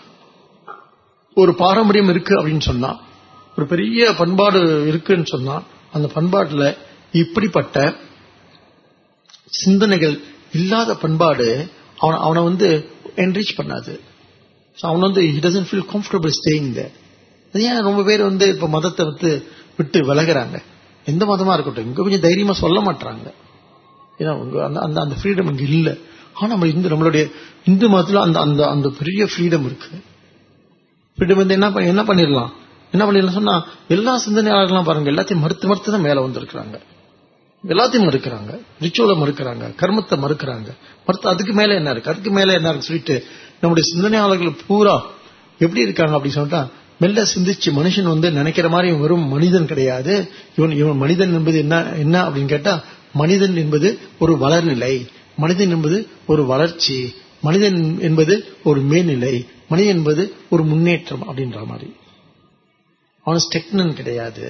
ஒரு பாரம்பரியம் இருக்கு அப்படின்னு சொன்னா ஒரு பெரிய பண்பாடு இருக்குன்னு சொன்னா அந்த பண்பாட்டுல இப்படிப்பட்ட சிந்தனைகள் இல்லாத பண்பாடு அவன அவனை வந்து என்ரிச் பண்ணாது So, அவன் வந்து he doesn't feel comfortable staying there அது ஏன் ரொம்ப பேர் வந்து இப்ப மதத்தை வந்து விட்டு விலகுறாங்க எந்த மதமா இருக்கட்டும் இங்க கொஞ்சம் தைரியமா சொல்ல மாட்டாங்க ஏன்னா உங்க அந்த அந்த அந்த ஃப்ரீடம் இங்க இல்ல ஆனா நம்ம இந்து நம்மளுடைய இந்து மதத்துல அந்த அந்த அந்த பெரிய ஃப்ரீடம் இருக்கு ஃப்ரீடம் வந்து என்ன பண்ண- என்ன பண்ணிடலாம் என்ன பண்ணிடலாம் சொன்னா எல்லா சிந்தனையாளர்களும் பாருங்க எல்லாத்தையும் மறுத்து மறுத்து தான் மேல வந்திருக்கிறாங்க எல்லாத்தையும் மறுக்கிறாங்க ரிச்சுவலை மறுக்கிறாங்க கர்மத்தை மறுக்கிறாங்க மறுத்து அதுக்கு மேல என்ன இருக்கு அதுக்கு மேல என்ன இருக்கு சொல்லிட்டு நம்முடைய சிந்தனையாளர்கள் பூரா எப்படி இருக்காங்க அப்படின்னு சொல்லிட்டா மெல்ல சிந்திச்சு மனுஷன் வந்து நினைக்கிற மாதிரி இவன் வெறும் மனிதன் கிடையாது இவன் இவன் மனிதன் என்பது என்ன என்ன அப்படின்னு கேட்டா மனிதன் என்பது ஒரு வளர்நிலை மனிதன் என்பது ஒரு வளர்ச்சி மனிதன் என்பது ஒரு மேல்நிலை மனிதன் என்பது ஒரு முன்னேற்றம் அப்படின்ற மாதிரி அவன் ஸ்டெக்னன் கிடையாது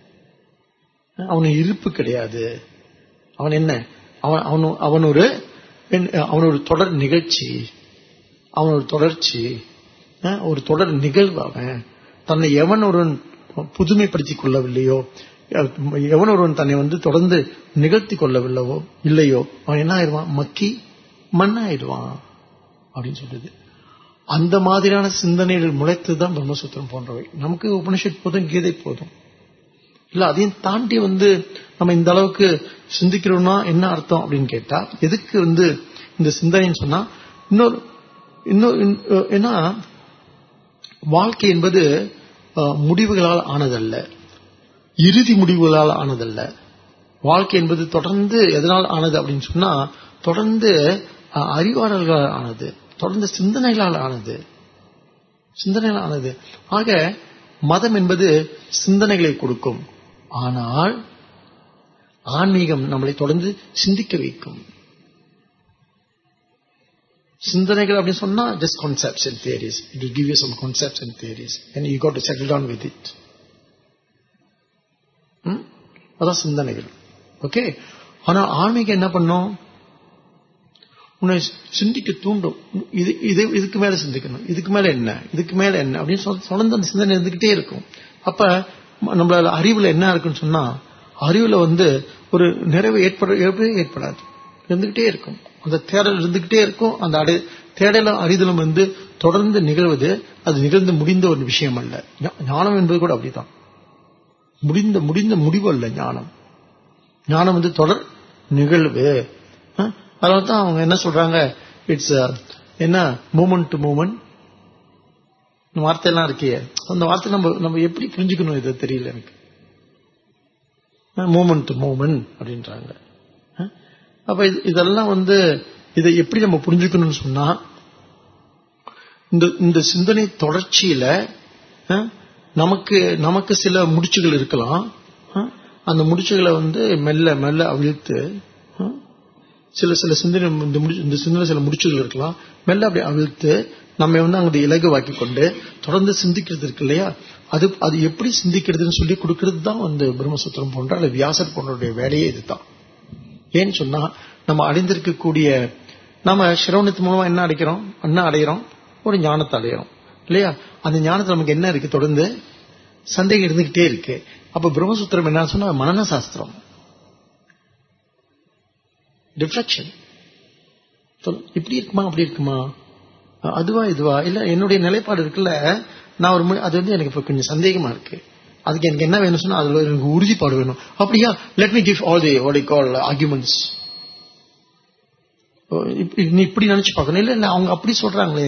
அவன் இருப்பு கிடையாது அவன் என்ன அவன் அவன் அவன் ஒரு என்- அவன் ஒரு தொடர் நிகழ்ச்சி அவன் ஒரு தொடர்ச்சி அஹ், ஒரு தொடர் நிகழ்வு அவன் தன்னை எவன் ஒருவன் புதுமைப்படுத்திக் கொள்ளவில்லையோ அஹ், எவன் ஒருவன் தன்னை வந்து தொடர்ந்து நிகழ்த்தி கொள்ளவில்லையோ இல்லையோ அவன் என்ன ஆயிடுவான் மக்கி மண்ணாயிடுவான் அப்படின்னு சொல்லுது அந்த மாதிரியான சிந்தனைகள் முளைத்ததுதான் பிரம்மசூத்திரம் போன்றவை நமக்கு உபனிஷத் போதும் கீதை போதும் இல்ல அதையும் தாண்டி வந்து நம்ம இந்த அளவுக்கு சிந்திக்கிறோம்னா என்ன அர்த்தம் அப்படின்னு கேட்டா எதுக்கு வந்து இந்த சிந்தனைன்னு சொன்னா இன்னொரு இன்னொரு இன்- ஏன்னா வாழ்க்கை என்பது அஹ், முடிவுகளால் ஆனதல்ல இறுதி முடிவுகளால் ஆனதல்ல வாழ்க்கை என்பது தொடர்ந்து எதனால் ஆனது அப்படின்னு சொன்னா தொடர்ந்து அஹ், அறிவாளர்களால் ஆனது தொடர்ந்து சிந்தனைகளால் ஆனது சிந்தனைகள் ஆனது ஆக மதம் என்பது சிந்தனைகளை கொடுக்கும் ஆனால் ஆன்மீகம் நம்மளை தொடர்ந்து சிந்திக்க வைக்கும் சிந்தனைகள் அப்படின்னு சொன்னா just concepts and theories it will give you some concepts and theories and you got to settle down with it ம்? அதான் சிந்தனைகள் ஓகே ஆனா ஆன்மீகம் என்ன பண்ணும் உன்னை சிந்திக்க தூண்டும் இது இது இதுக்கு மேல சிந்திக்கணும் இதுக்கு மேல என்ன இதுக்கு மேல என்ன அப்படின்னு சொல்~ தொடர்ந்து அந்த சிந்தனை இருந்துகிட்டே இருக்கும் அப்ப ம- நம்மளால அறிவுல என்ன இருக்குன்னு சொன்னா அறிவுல வந்து ஒரு நிறைவு ஏற்பட ஏற்படவே ஏற்படாது இருந்துகிட்டே இருக்கும் அந்த தேடல் இருந்துகிட்டே இருக்கும் அந்த அடை தேடலும் அறிதலும் வந்து தொடர்ந்து நிகழ்வது அது நிகழ்ந்து முடிந்த ஒரு விஷயம் அல்ல ஞா- ஞானம் என்பது கூட அப்படிதான் முடிந்த முடிந்த முடிவு அல்ல ஞானம் ஞானம் வந்து தொடர் நிகழ்வு அஹ், அதனால தான் அவங்க என்ன சொல்றாங்க இட்ஸ் என்ன மூமெண்ட் டு மூமெண்ட் இந்த வார்த்தையெல்லாம் இருக்கே அந்த வார்த்தை நம்ம நம்ம எப்படி புரிஞ்சுக்கணும் இது தெரியல எனக்கு மூமெண்ட் டு மூமெண்ட் அப்படின்றாங்க அஹ், அப்ப இது- இதெல்லாம் வந்து இதை எப்படி நம்ம புரிஞ்சுக்கணும்னு சொன்னா இந்த இந்த சிந்தனை தொடர்ச்சியில அஹ், நமக்கு நமக்கு சில முடிச்சுகள் இருக்கலாம் அஹ், அந்த முடிச்சுகளை வந்து மெல்ல மெல்ல அவிழ்த்து அஹ், சில சில சிந்தனை இந்த முடி இந்த சிந்தனை சில முடிச்சுகள் இருக்கலாம் மெல்ல அப்படி அவிழ்த்து நம்ம வந்து அங்க இலகுவாக்கி கொண்டு தொடர்ந்து சிந்திக்கிறது இருக்கு இல்லையா அது அது எப்படி சிந்திக்கிறதுன்னு சொல்லி கொடுக்கிறது தான் வந்து பிரம்மசூத்திரம் போன்ற அல்லது வியாசர் போன்றவருடைய வேலையே இதுதான் ஏன்னு சொன்னா நம்ம அடைந்திருக்கக்கூடிய நம்ம சிரவணத்து மூலமா என்ன அடைக்கிறோம் என்ன அடைகிறோம் ஒரு ஞானத்தை அடைகிறோம் இல்லையா அந்த ஞானத்துல நமக்கு என்ன இருக்கு தொடர்ந்து சந்தேகம் இருந்துகிட்டே இருக்கு அப்ப பிரம்மசூத்திரம் என்ன சொன்னா மனன சாஸ்திரம் டிஃப்ளெக்ஷன் இப்படி இருக்குமா அப்படி இருக்குமா அஹ் அதுவா இதுவா இல்ல என்னுடைய நிலைப்பாடு இருக்குல்ல நான் ஒரு மு- அது வந்து எனக்கு இப்ப கொஞ்சம் சந்தேகமா இருக்கு அதுக்கு எனக்கு என்ன வேணும் சொன்னா அதுல எனக்கு உறுதிப்பாடு வேணும் அப்படியா let me give all the what call arguments நீ இப்படி நினைச்சு பார்க்கணும் இல்ல இல்ல அவங்க அப்படி சொல்றாங்களே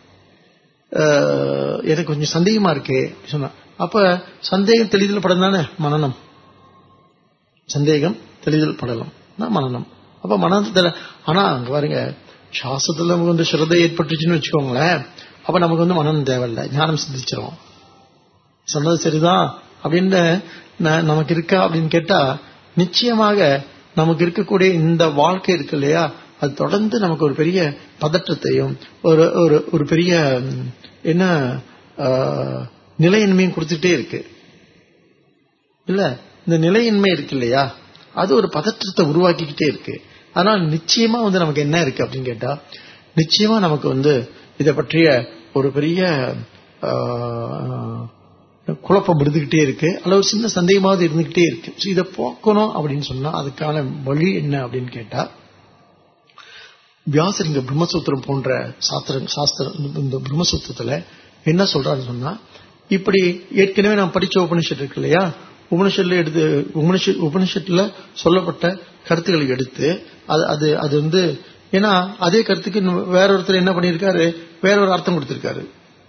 அஹ், எனக்கு கொஞ்சம் சந்தேகமா இருக்கு அப்படி சொன்னா அப்ப சந்தேகம் தெளிதல் படம் தானே மனநம் சந்தேகம் தெளிதல் படலம் தான் மனநம் அப்ப மனநத்துல ஆனா அங்க பாருங்க சாஸ்திரத்துல நமக்கு வந்து சிரதை ஏற்பட்டுச்சுன்னு வச்சுக்கோங்களேன் அப்ப நமக்கு வந்து மனநம் தேவையில்லை ஞானம் சிந்திச்சிரும் சொன்னது சரிதான் அப்படின்னு ந- நமக்கு இருக்கா அப்படின்னு கேட்டா நிச்சயமாக நமக்கு இருக்கக்கூடிய இந்த வாழ்க்கை இருக்கு இல்லையா அது தொடர்ந்து நமக்கு ஒரு பெரிய பதற்றத்தையும் ஒரு ஒரு ஒரு பெரிய ம், என்ன ஆஹ், நிலையின்மையும் கொடுத்துட்டே இருக்கு இல்ல இந்த நிலையின்மை இருக்கு இல்லையா அது ஒரு பதற்றத்தை உருவாக்கிக்கிட்டே இருக்கு அதனால நிச்சயமா வந்து நமக்கு என்ன இருக்கு அப்படின்னு கேட்டா நிச்சயமா நமக்கு வந்து இதை பற்றிய ஒரு பெரிய ஆஹ், குழப்பம் இருந்துகிட்டே இருக்கு அல்லது ஒரு சின்ன சந்தேகமாவது இருந்துகிட்டே இருக்கு So இதை போக்கணும் அப்படின்னு சொன்னா அதுக்கான வழி என்ன அப்படின்னு கேட்டா வியாசர் இங்க பிரம்மசூத்திரம் போன்ற சாஸ்திர சாஸ்திரம் இந்த பிரம்மசூத்திரத்துல என்ன சொல்றாருன்னு சொன்னா இப்படி ஏற்கனவே நான் படிச்ச உபனிஷத் இருக்கு இல்லையா உபனிஷத்துல எடுத்து உபனிஷத் உபனிஷத்துல சொல்லப்பட்ட கருத்துக்களை எடுத்து அது அது அது வந்து ஏன்னா அதே கருத்துக்கு இன்னும் வேற ஒருத்தர் என்ன பண்ணியிருக்காரு வேற ஒரு அர்த்தம் கொடுத்திருக்காரு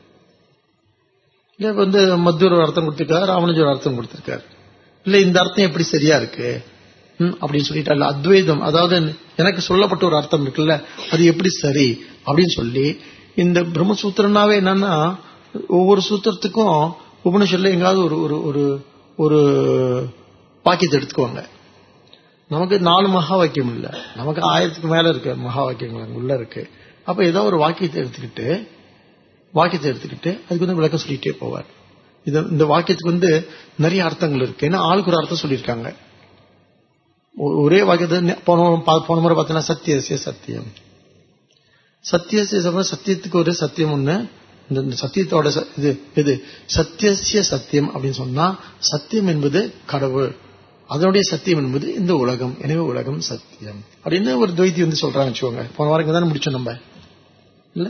இல்ல இப்ப வந்து மத்தியூர் ஒரு அர்த்தம் கொடுத்திருக்காரு ராமனுஜர் ஒரு அர்த்தம் கொடுத்திருக்காரு இல்ல இந்த அர்த்தம் எப்படி சரியா இருக்கு ம், அப்படின்னு சொல்லிட்டு அல்ல அத்வைதம் அதாவது எனக்கு சொல்லப்பட்ட ஒரு அர்த்தம் இருக்குல்ல அது எப்படி சரி அப்படின்னு சொல்லி இந்த பிரம்மசூத்திரனாவே என்னன்னா ஒவ்வொரு சூத்திரத்துக்கும் உபனிஷத்துல எங்காவது ஒரு ஒரு ஒரு ஒரு வாக்கியத்தை எடுத்துக்குவாங்க நமக்கு நாலு மகா வாக்கியம் இல்ல நமக்கு ஆயிரத்துக்கு மேல இருக்கு மகா வாக்கியங்கள் அங்க உள்ள இருக்கு அப்ப ஏதோ ஒரு வாக்கியத்தை எடுத்துக்கிட்டு வாக்கியத்தை எடுத்துக்கிட்டு அதுக்கு வந்து விளக்கம் சொல்லிட்டே போவார் இது இந்த வாக்கியத்துக்கு வந்து நிறைய அர்த்தங்கள் இருக்கு ஏன்னா ஆளுக்கு ஒரு அர்த்தம் சொல்லியிருக்காங்க ஒ- ஒரே வாக்கியத்தை நெ- போன பா- போன முறை பார்த்தீங்கன்னா சத்தியசிய சத்தியம் சத்தியசிய சத்தியம் சத்தியத்துக்கு ஒரு சத்தியம் ஒண்ணு இந்த இந்த சத்தியத்தோட ச- இது இது சத்தியசிய சத்தியம் அப்படின்னு சொன்னா சத்தியம் என்பது கடவுள் அதனுடைய சத்தியம் என்பது இந்த உலகம் எனவே உலகம் சத்தியம் அப்படின்னு ஒரு துவைத்தி வந்து சொல்றாங்க வச்சுக்கோங்க போன வாரம் தானே முடிச்சோம் நம்ம இல்ல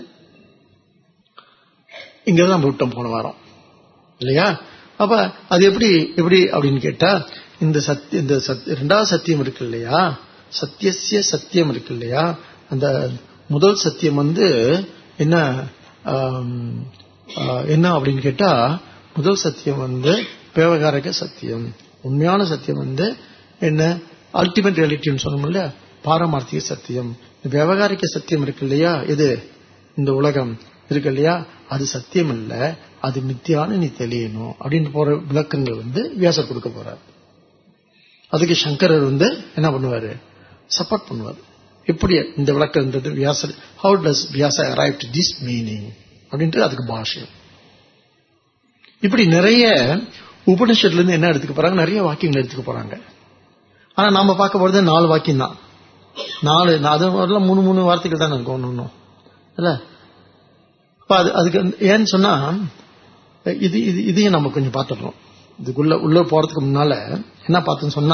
இங்க தான் விட்டோம் போன வாரம் இல்லையா அப்ப அது எப்படி எப்படி அப்படின்னு கேட்டா இந்த சத்திய இந்த சத்- ரெண்டாவது சத்தியம் இருக்கு இல்லையா சத்தியசிய சத்தியம் இருக்கு இல்லையா அந்த முதல் சத்தியம் வந்து என்ன ஆம், ஆ, என்ன அப்படின்னு கேட்டா முதல் சத்தியம் வந்து விவகாரிக சத்தியம் உண்மையான சத்தியம் வந்து என்ன அல்டிமேட் ரியாலிட்டின்னு சொன்னோம்ல பாரமார்த்திக சத்தியம் இந்த விவகாரிக சத்தியம் இருக்கு இல்லையா இது இந்த உலகம் இருக்கு இல்லையா அது சத்தியம் இல்ல அது மித்தியான்னு நீ தெளியணும் அப்படின்னு போற விளக்கங்கள் வந்து வியாசர் கொடுக்க போறார் அதுக்கு சங்கரர் வந்து என்ன பண்ணுவாரு சப்போர்ட் பண்ணுவார் எப்படி இந்த விளக்கம்ன்றது வியாசர் how does Vyasa arrive to this meaning அப்படின்ட்டு அதுக்கு பாஷ்யம் இப்படி நிறைய உபனிஷத்துல இருந்து என்ன எடுத்துக்க போறாங்க நிறைய வாக்கியங்கள் எடுத்துக்க போறாங்க ஆனா நாம பார்க்க போறது நாலு வாக்கியம் தான் நாலு அது மாதிரிலாம் மூணு மூணு வார்த்தைகள் தான் இருக்கும் ஒண்ணு ஒண்ணும் இல்ல அப்ப அது அதுக்கு வந்து ஏன்னு சொன்னா இது இது இதையும் நம்ம கொஞ்சம் பார்த்துடுறோம் இதுக்குள்ள உள்ள போறதுக்கு முன்னால என்ன பார்த்தோம்னு சொன்னா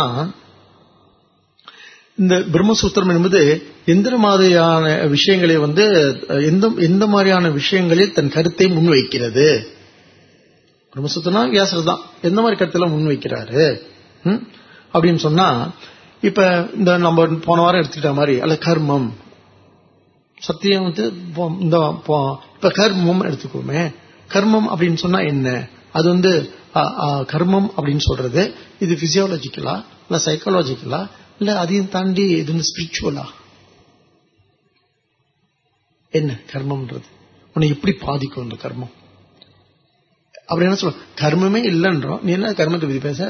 இந்த பிரம்மசூத்திரம் என்பது எந்த மாதிரியான விஷயங்களை வந்து எந்த எந்த மாதிரியான விஷயங்களில் தன் கருத்தை முன்வைக்கிறது பிரம்மசூத்திரம் வியாசர் தான் எந்த மாதிரி கருத்தெல்லாம் முன்வைக்கிறாரு ம்? அப்படின்னு சொன்னா இப்ப இந்த நம்ம போன வாரம் எடுத்துக்கிட்ட மாதிரி அல்ல கர்மம் சத்தியம் வந்து போ- இந்த போ- இப்ப கர்மம் எடுத்துக்கோமே கர்மம் அப்படின்னு சொன்னா என்ன அது வந்து அ, அ, கர்மம் அப்படின்னு சொல்றது இது பிசியாலஜிக்கலா இல்ல சைக்காலஜிக்கலா இல்ல அதையும் தாண்டி இது வந்து ஸ்பிரிச்சுவலா என்ன கர்மம்ன்றது உன்னை எப்படி பாதிக்கும் இந்த கர்மம் அப்படி என்ன சொல்ல கர்மமே இல்லைன்றோம் நீ என்ன கர்மத்தை பத்தி பேச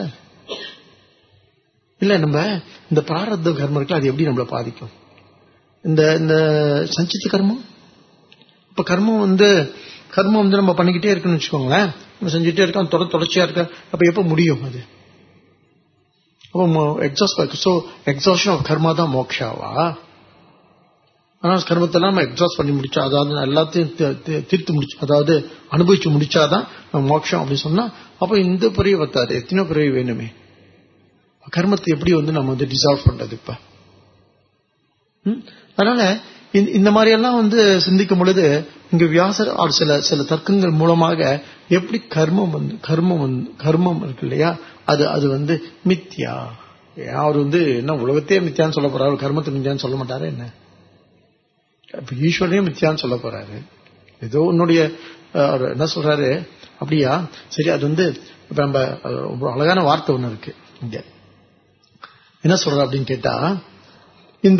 இல்ல நம்ம இந்த பிராரத்த கர்மம் இருக்குல்ல அது எப்படி நம்மளை பாதிக்கும் இந்த இந்த சஞ்சித்த கர்மம் இப்ப கர்மம் வந்து கர்மம் வந்து நம்ம பண்ணிக்கிட்டே இருக்குன்னு வச்சுக்கோங்களேன் நம்ம செஞ்சுட்டே இருக்கோம் தொட தொடர்ச்சியா இருக்க அப்ப எப்ப முடியும் அது அப்போ exhaust so exhaustion of karma தான் மோக்ஷாவா ஆனால் கர்மத்தெல்லாம் நம்ம எக்ஸாஸ்ட் பண்ணி முடிச்சா அதாவது எல்லாத்தையும் தி- தி- தீர்த்து முடிச்சு அதாவது அனுபவிச்சு முடிச்சாதான் நம்ம மோட்சம் அப்படின்னு சொன்னா அப்ப இந்த பிறவி பத்தாது எத்தனையோ பிறவி வேணுமே கர்மத்தை எப்படி வந்து நம்ம வந்து டிசால்வ் பண்றது இப்ப ம்? அதனால இந்த- இந்த மாதிரி எல்லாம் வந்து சிந்திக்கும் பொழுது இங்க வியாசர் அவர் சில சில தர்க்கங்கள் மூலமாக எப்படி கர்மம் வந்து கர்மம் வந்து கர்மம் இருக்கு இல்லையா அது அது வந்து மித்யா அவர் வந்து என்ன உலகத்தையே மித்யான்னு சொல்ல போறாரு கர்மத்தை மித்யான்னு சொல்ல மாட்டாரு என்ன இப்ப ஈஸ்வரனையும் மித்யான்னு சொல்ல போறாரு ஏதோ உன்னுடைய அஹ், அவர் என்ன சொல்றாரு அப்படியா சரி அது வந்து இப்ப நம்ம அஹ், ஒரு அழகான வார்த்தை ஒண்ணு இருக்கு இங்க என்ன சொல்ற அப்படின்னு கேட்டா இந்த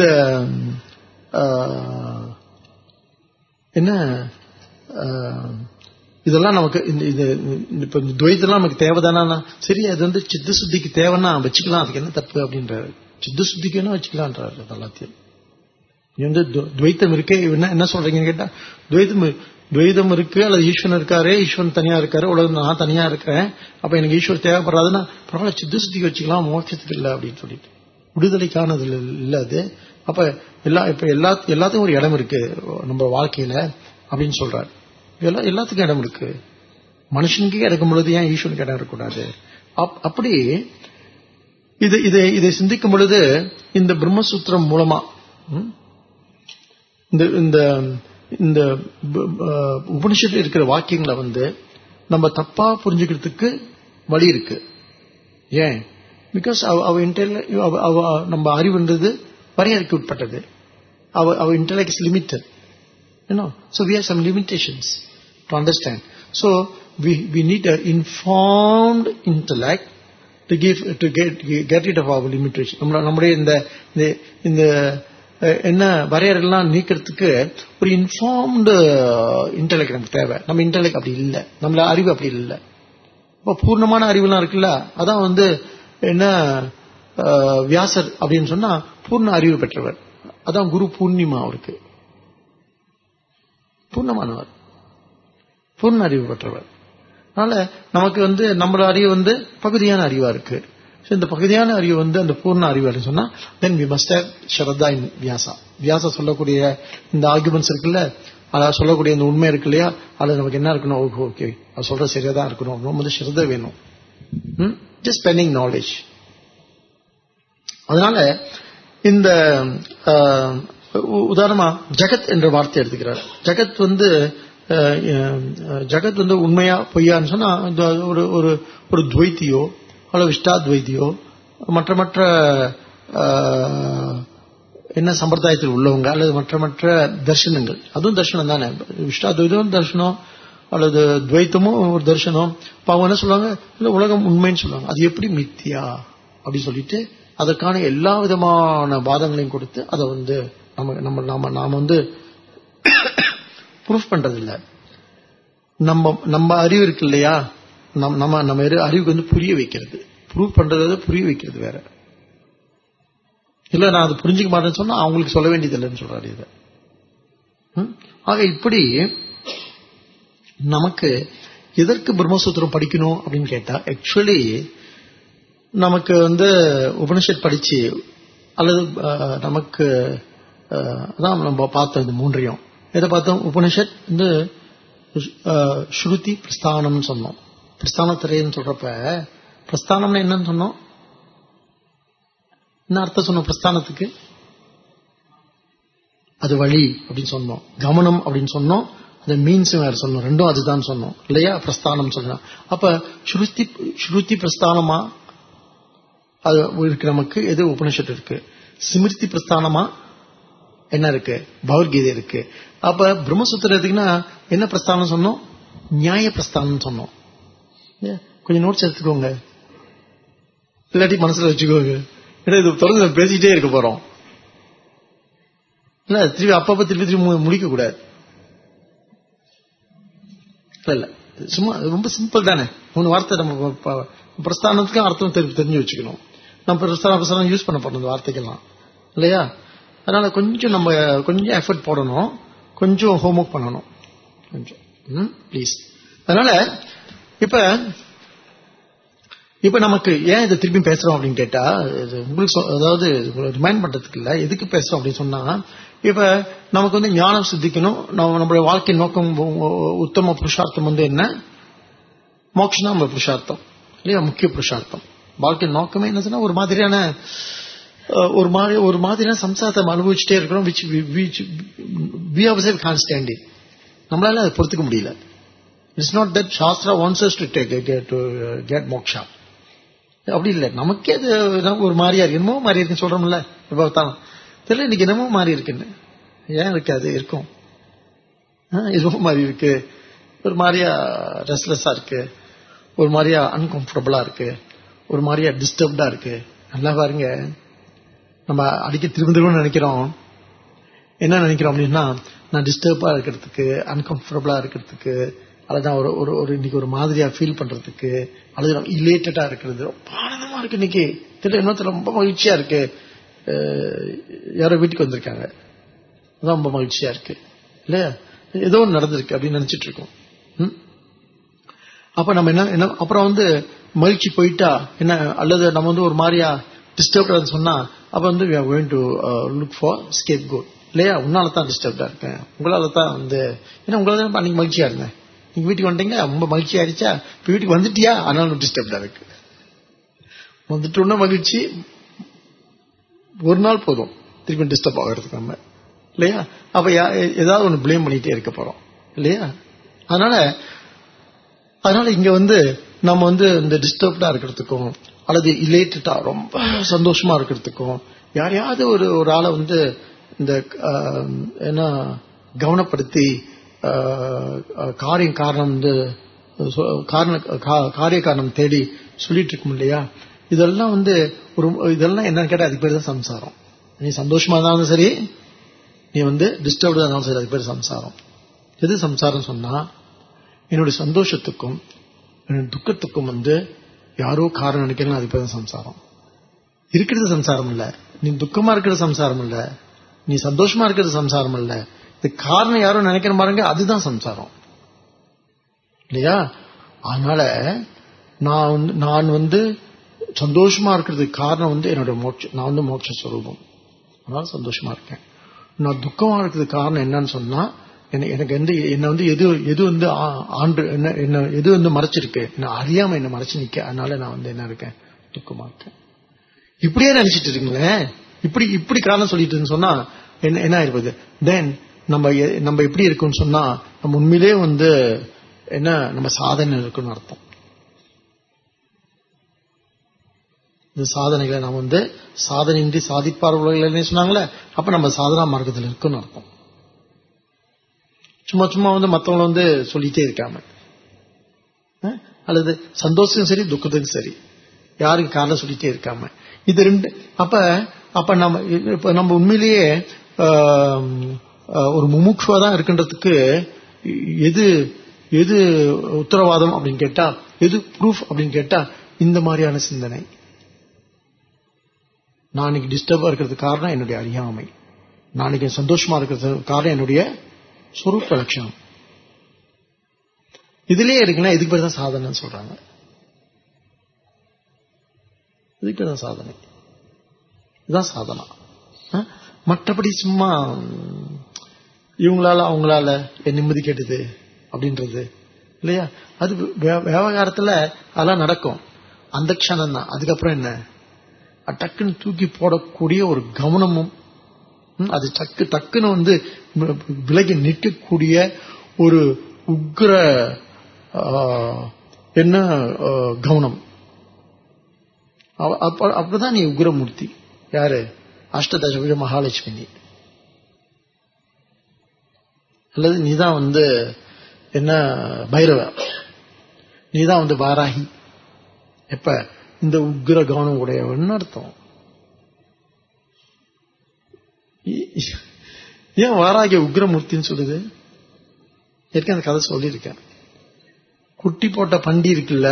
ஆஹ், என்ன ஆஹ், இதெல்லாம் நமக்கு இந்த இது இந்த- இப்ப இந்த துவைத்தெல்லாம் நமக்கு தேவைதானா சரி அது வந்து சித்த சுத்திக்கு தேவைன்னா வச்சுக்கலாம் அதுக்கு என்ன தப்பு அப்படின்றாரு சித்த சுத்திக்கு என்ன வச்சுக்கலான்றாரு அது எல்லாத்தையும் நீ வந்து து- துவைத்தம் இருக்கே என்ன என்ன சொல்றீங்கன்னு கேட்டா துவைத்தம் இரு- துவைதம் இருக்கு அல்லது ஈஸ்வரன் இருக்காரு ஈஸ்வரன் தனியா இருக்காரு உலகம் நான் தனியா இருக்கிறேன் அப்ப எனக்கு ஈஸ்வரன் தேவைப்படாதுன்னா பரவாயில்ல சித்த சுத்திக்கு வச்சுக்கலாம் மோட்சத்துக்கு இல்லை அப்படின்னு சொல்லிட்டு விடுதலைக்கானது இல்ல அது அப்ப எல்லா இப்ப எல்லா எல்லாத்துக்கும் ஒரு இடம் இருக்கு நம்ம வாழ்க்கையில அப்படின்னு சொல்றாரு எல்லா எல்லாத்துக்கும் இடம் இருக்கு மனுஷனுக்கே இறக்கும் பொழுது ஏன் ஈஸ்வனுக்கு இடம் இருக்கக்கூடாது அப்- அப்படி இது இதை இதை சிந்திக்கும் பொழுது இந்த பிரம்மசூத்திரம் மூலமா ம், இந்த இந்த இந்த ப- ப- உபனிஷத்தில் இருக்கிற வாக்கியங்களை வந்து நம்ம தப்பா புரிஞ்சுக்கிறதுக்கு வழி இருக்கு ஏன் பிகாஸ் அவ இன்டெல் அவ நம்ம அறிவுன்றது வரையறைக்கு உட்பட்டது our, our intellect is limited. You know, so we have some limitations to understand. So we, we need an informed intellect to give to get get rid of our limitation. நம்மள நம்முடைய இந்த இந்த இந்த அஹ், என்ன வரையறைலாம் நீக்கிறதுக்கு ஒரு இன்ஃபார்ம்டு இன்டெலெக்ட் நமக்கு தேவை நம்ம இன்டெலெக்ட் அப்படி இல்லை நம்மள அறிவு அப்படி இல்லை இப்போ பூர்ணமான அறிவுலாம் இருக்குல்ல அதான் வந்து என்ன அஹ், வியாசர் அப்படின்னு சொன்னா பூர்ண அறிவு பெற்றவர் அதான் குரு பூர்ணிமா அவருக்கு பூர்ணமானவர் பூர்ண அறிவு பெற்றவர் அதனால நமக்கு வந்து நம்மளோட அறிவு வந்து பகுதியான அறிவா இருக்கு So, இந்த பகுதியான அறிவு வந்து அந்த பூர்ண அறிவு சொன்னா then we must have shraddha in Vyasa Vyasa சொல்லக்கூடிய இந்த ஆர்குமெண்ட்ஸ் இருக்குல்ல அதாவது சொல்லக்கூடிய இந்த உண்மை இருக்கு இல்லையா அது நமக்கு என்ன இருக்கணும் ஓகே ஓகே அது சொல்ற சரியா தான் இருக்கணும் ரொம்ப வந்து ஸ்ரத்த வேணும் ஜஸ்ட் ஸ்பெண்டிங் நாலேஜ் அதனால இந்த அஹ், உ- உதாரணமா ஜகத் என்ற வார்த்தை எடுத்துக்கிறார் ஜகத் வந்து அஹ், அஹ், ஜகத் வந்து உண்மையா பொய்யான்னு சொன்னா இந்த ஒரு ஒரு ஒரு துவைத்தியோ அல்லது விஷ்டாத்வைத்தியோ மற்ற மற்ற அஹ், என்ன சம்பிரதாயத்தில் உள்ளவங்க அல்லது மற்ற மற்ற தர்சனங்கள் அதுவும் தர்சனம் தானே விஷ்டாத்வைதம் தர்சனம் அல்லது துவைத்தமும் ஒரு தர்சனம் இப்ப அவங்க என்ன சொல்லுவாங்க இல்ல உலகம் உண்மைன்னு சொல்லுவாங்க அது எப்படி மித்தியா அப்படி சொல்லிட்டு அதற்கான எல்லா விதமான வாதங்களையும் கொடுத்து அதை வந்து நம்ம நம்ம நாம நாம வந்து ப்ரூஃப் பண்றது இல்ல நம்ம நம்ம அறிவு இருக்கு இல்லையா நம்ம நம்ம நம்ம அறி- அறிவுக்கு வந்து புரிய வைக்கிறது ப்ரூஃப் பண்றது வந்து புரிய வைக்கிறது வேற இல்ல நான் அதை புரிஞ்சுக்க மாட்டேன்னு சொன்னா அவங்களுக்கு சொல்ல வேண்டியது இல்லைன்னு சொல்றாரு இதை ம்? ஆக இப்படி நமக்கு எதற்கு பிரம்மசூத்திரம் படிக்கணும் அப்படின்னு கேட்டா ஆக்சுவலி நமக்கு வந்து உபனிஷத் படிச்சு அல்லது அஹ், நமக்கு அஹ், அதான் நம்ம பார்த்தோம் இந்த மூன்றையும் எதை பார்த்தோம் உபனிஷத் வந்து அஹ், ஸ்ருதி பிரஸ்தானம்னு சொன்னோம் பிரஸ்தானத்திரைன்னு சொல்றப்ப பிரஸ்தானம்னு என்னன்னு சொன்னோம் என்ன அர்த்தம் சொன்னோம் பிரஸ்தானத்துக்கு அது வழி அப்படின்னு சொன்னோம் கவனம் அப்படின்னு சொன்னோம் அந்த மீன்ஸ் வேற சொன்னோம் ரெண்டும் அதுதான் சொன்னோம் இல்லையா பிரஸ்தானம் சொன்னோம் அப்ப ஸ்ருதி ஸ்ருதி பிரஸ்தானமா அது இருக்கு நமக்கு எது உபனிஷத்து இருக்கு சிமிருத்தி பிரஸ்தானமா என்ன இருக்கு பகவத்கீதை இருக்கு அப்ப பிரம்மசூத்திரம் எடுத்தீங்கன்னா என்ன பிரஸ்தானம் சொன்னோம் நியாய பிரஸ்தானம் சொன்னோம் ஏன்? கொஞ்சம் நோட்ஸ் எடுத்துக்கோங்க இல்லாட்டி மனசுல வச்சுக்கோங்க ஏன்னா இது தொடர்ந்து நம்ம பேசிக்கிட்டே இருக்க போறோம் இல்ல திருப்பி அப்பப்ப திருப்பி திருப்பி மு- முடிக்க கூடாது இல்ல இல்ல சும்மா ரொம்ப சிம்பிள் தானே மூணு வார்த்தை நம்ம ப- ப- பிரஸ்தானத்துக்கும் அர்த்தம் தெரி- தெரிஞ்சு வச்சுக்கணும் நம்ம பிரஸ்தான பிரஸ்தானம் யூஸ் பண்ண போறோம் இந்த வார்த்தைக்கெல்லாம் இல்லையா அதனால கொஞ்சம் நம்ம கொஞ்சம் எஃபர்ட் போடணும் கொஞ்சம் ஹோம்ஒர்க் பண்ணணும் கொஞ்சம் ப்ளீஸ் அதனால இப்ப இப்ப நமக்கு ஏன் இதை திருப்பி பேசுறோம் அப்படின்னு கேட்டா இது உங்களுக்கு சொ- அதாவது ரிமைண்ட் பண்றதுக்கு இல்ல எதுக்கு பேசுறோம் அப்படின்னு சொன்னா இப்ப நமக்கு வந்து ஞானம் சித்திக்கணும் நம்ம நம்மளுடைய வாழ்க்கை நோக்கம் உ- உத்தம புருஷார்த்தம் வந்து என்ன மோட்சம் நம்ம புருஷார்த்தம் இல்லையா முக்கிய புருஷார்த்தம் வாழ்க்கை நோக்கமே என்ன சொன்னா ஒரு மாதிரியான அஹ், ஒரு மாதிரி ஒரு மாதிரியான சம்சாரத்தை நம்ம அனுபவிச்சுட்டே இருக்கிறோம் which which we of con standing நம்மளால அதை பொறுத்துக்க முடியல it's not that shastra wants us to take to get moksha அப்படி இல்லை நமக்கே அது நம்ம ஒரு மாதிரியா இருக்கு என்னமோ மாறி இருக்குன்னு சொல்றோம்ல இப்ப தான் தெரியல இன்னைக்கு என்னமோ மாறி இருக்குன்னு ஏன் இருக்காது இருக்கும் ஆ, என்னமோ மாறி இருக்கு ஒரு மாதிரியா ரெஸ்ட்லெஸ்ஸா இருக்கு ஒரு மாதிரியா அன்கம்ஃபர்டபுளா இருக்கு ஒரு மாதிரியா டிஸ்டர்ப்டா இருக்கு நல்லா பாருங்க நம்ம அடிக்க திரும்ப திரும்ப நினைக்கிறோம் என்ன நினைக்கிறோம் அப்படின்னா நான் டிஸ்டர்பா இருக்கிறதுக்கு அன்கம்ஃபர்டபுளா இருக்கிறதுக்கு அல்லது நான் ஒரு ஒரு ஒரு இன்னைக்கு ஒரு மாதிரியா ஃபீல் பண்றதுக்கு அல்லது நான் இலேட்டடா இருக்கிறது ரொம்ப ஆனந்தமா இருக்கு இன்னைக்கு தெரியல இன்னொருத்தர் ரொம்ப மகிழ்ச்சியா இருக்கு அஹ், யாரோ வீட்டுக்கு வந்திருக்காங்க அதான் ரொம்ப மகிழ்ச்சியா இருக்கு இல்லையா ஏதோ ஒன்று நடந்திருக்கு அப்படின்னு நினைச்சிட்டு இருக்கோம் ம்? அப்ப நம்ம என்ன என்ன அப்புறம் வந்து மகிழ்ச்சி போயிட்டா என்ன அல்லது நம்ம வந்து ஒரு மாதிரியா டிஸ்டர்ப்டா சொன்னா அப்ப வந்து we are going to uh, look for scapegoat இல்லையா உன்னால தான் டிஸ்டர்ப்டா இருக்கேன் உங்களால தான் வந்து ஏன்னா உங்களால தான் அன்னைக்கு மகிழ்ச்சியா இருந்தேன் நீங்க வீட்டுக்கு வந்துட்டீங்க ரொம்ப மகிழ்ச்சியா ஆயிடுச்சா இப்ப வீட்டுக்கு வந்துட்டியா அதனால டிஸ்டர்ப்டா இருக்கு வந்துட்டோம்னா மகிழ்ச்சி ஒரு நாள் போதும் திருப்பி டிஸ்டர்ப் ஆகிறதுக்கு நம்ம இல்லையா அப்ப யா- ஏதாவது ஒன்று ப்ளேம் பண்ணிட்டே இருக்க போறோம் இல்லையா அதனால அதனால இங்க வந்து நம்ம வந்து இந்த டிஸ்டர்ப்டா இருக்கிறதுக்கும் அல்லது இலேட்டடா ரொம்ப சந்தோஷமா இருக்கிறதுக்கும் யாரையாவது ஒரு ஒரு ஆளை வந்து இந்த ஆஹ், என்ன கவனப்படுத்தி ஆஹ், ஆஹ், காரியம் காரணம் வந்து சொ- காரண கா- காரிய காரணம் தேடி சொல்லிட்டு இருக்கும் இல்லையா இதெல்லாம் வந்து ஒரு இதெல்லாம் என்னன்னு கேட்டா அதுக்கு பேர் தான் சம்சாரம் நீ சந்தோஷமா இருந்தாலும் சரி நீ வந்து டிஸ்டர்ப்டா இருந்தாலும் சரி அதுக்கு பேர் சம்சாரம் எது சம்சாரம் சொன்னா என்னுடைய சந்தோஷத்துக்கும் என்னுடைய துக்கத்துக்கும் வந்து யாரோ காரணம் நினைக்கிறேன் அது பேர் தான் சம்சாரம் இருக்கிறது சம்சாரம் இல்ல நீ துக்கமா இருக்கிறது சம்சாரம் இல்ல நீ சந்தோஷமா இருக்கிறது சம்சாரம் இல்ல இது காரணம் யாரோ நினைக்கிற பாருங்க அதுதான் சம்சாரம் இல்லையா அதனால நான் வந்து நான் வந்து சந்தோஷமா இருக்கிறதுக்கு காரணம் வந்து என்னோட மோட்ச நான் வந்து மோட்ச ஸ்வரூபம் அதனால சந்தோஷமா இருக்கேன் நான் துக்கமா இருக்கிறதுக்கு காரணம் என்னன்னு சொன்னா என்ன- எனக்கு வந்து என்ன வந்து எது எது வந்து ஆ- ஆண்டு என்ன என்ன எது வந்து மறைச்சிருக்கு என்ன அறியாம என்ன மறைச்சு நிக்க அதனால நான் வந்து என்ன இருக்கேன் துக்கமா இருக்கேன் இப்படியே நினைச்சிட்டு இருக்கீங்களேன் இப்படி இப்படி காரணம் சொல்லிட்டு சொன்னா என்ன என்ன ஆயிருப்பது தென் நம்ம எ- நம்ம எப்படி இருக்குன்னு சொன்னா நம்ம உண்மையிலே வந்து என்ன நம்ம சாதனை இருக்குன்னு அர்த்தம் இந்த சாதனைகளை நாம் வந்து சாதனையின்றி சாதிப்பார் உலகில் சொன்னாங்களே அப்ப நம்ம சாதனா மார்க்கத்தில் இருக்குன்னு அர்த்தம் சும்மா சும்மா வந்து மத்தவங்கள வந்து சொல்லிட்டே இருக்காம அஹ்? அல்லது சந்தோஷம் சரி துக்கத்துக்கும் சரி யாருக்கு காரணம் சொல்லிட்டே இருக்காம இது ரெண்டு அப்ப அப்ப நம்ம இப்ப நம்ம உண்மையிலேயே ஆம், ஆஹ், ஒரு முமுட்சுவா தான் இருக்கின்றதுக்கு எது எது உத்தரவாதம் அப்படின்னு கேட்டா எது ப்ரூஃப் அப்படின்னு கேட்டா இந்த மாதிரியான சிந்தனை நான் இன்னைக்கு டிஸ்டர்பா இருக்கிறதுக்கு காரணம் என்னுடைய அறியாமை நான் இன்னைக்கு சந்தோஷமா இருக்கிறதுக்கு காரணம் என்னுடைய சொரூப லட்சணம் இதுலயே இருக்குன்னா இதுக்கு பேர் தான் சாதனைன்னு சொல்றாங்க இதுக்கு பேர் தான் சாதனை இதுதான் சாதனா அஹ்? மற்றபடி சும்மா ம், இவங்களால அவங்களால என் நிம்மதி கெடுது அப்படின்றது இல்லையா அது வே- விவகாரத்துல அதெல்லாம் நடக்கும் அந்த க்ஷணம் தான் அதுக்கப்புறம் என்ன அது டக்குன்னு தூக்கி போடக்கூடிய ஒரு கவனமும் ம், அது டக்கு டக்குன்னு வந்து வி- விலகி நிற்கக்கூடிய ஒரு உக்ர ஆ, என்ன ஆ, கவனம் அவ- அப்ப அப்பதான் நீ உக்ரமூர்த்தி யாரு அஷ்டதசபுஜ மகாலட்சுமி நீ அல்லது நீதான் வந்து என்ன பைரவ நீதான் வந்து வாராகி எப்ப இந்த உக்ர கவனம் உடையவன் அர்த்தம் இ- ஏன் வாராகி உக்ரமூர்த்தின்னு சொல்லுது ஏற்கனவே அந்த கதை சொல்லியிருக்கேன் குட்டி போட்ட பண்டி இருக்குல்ல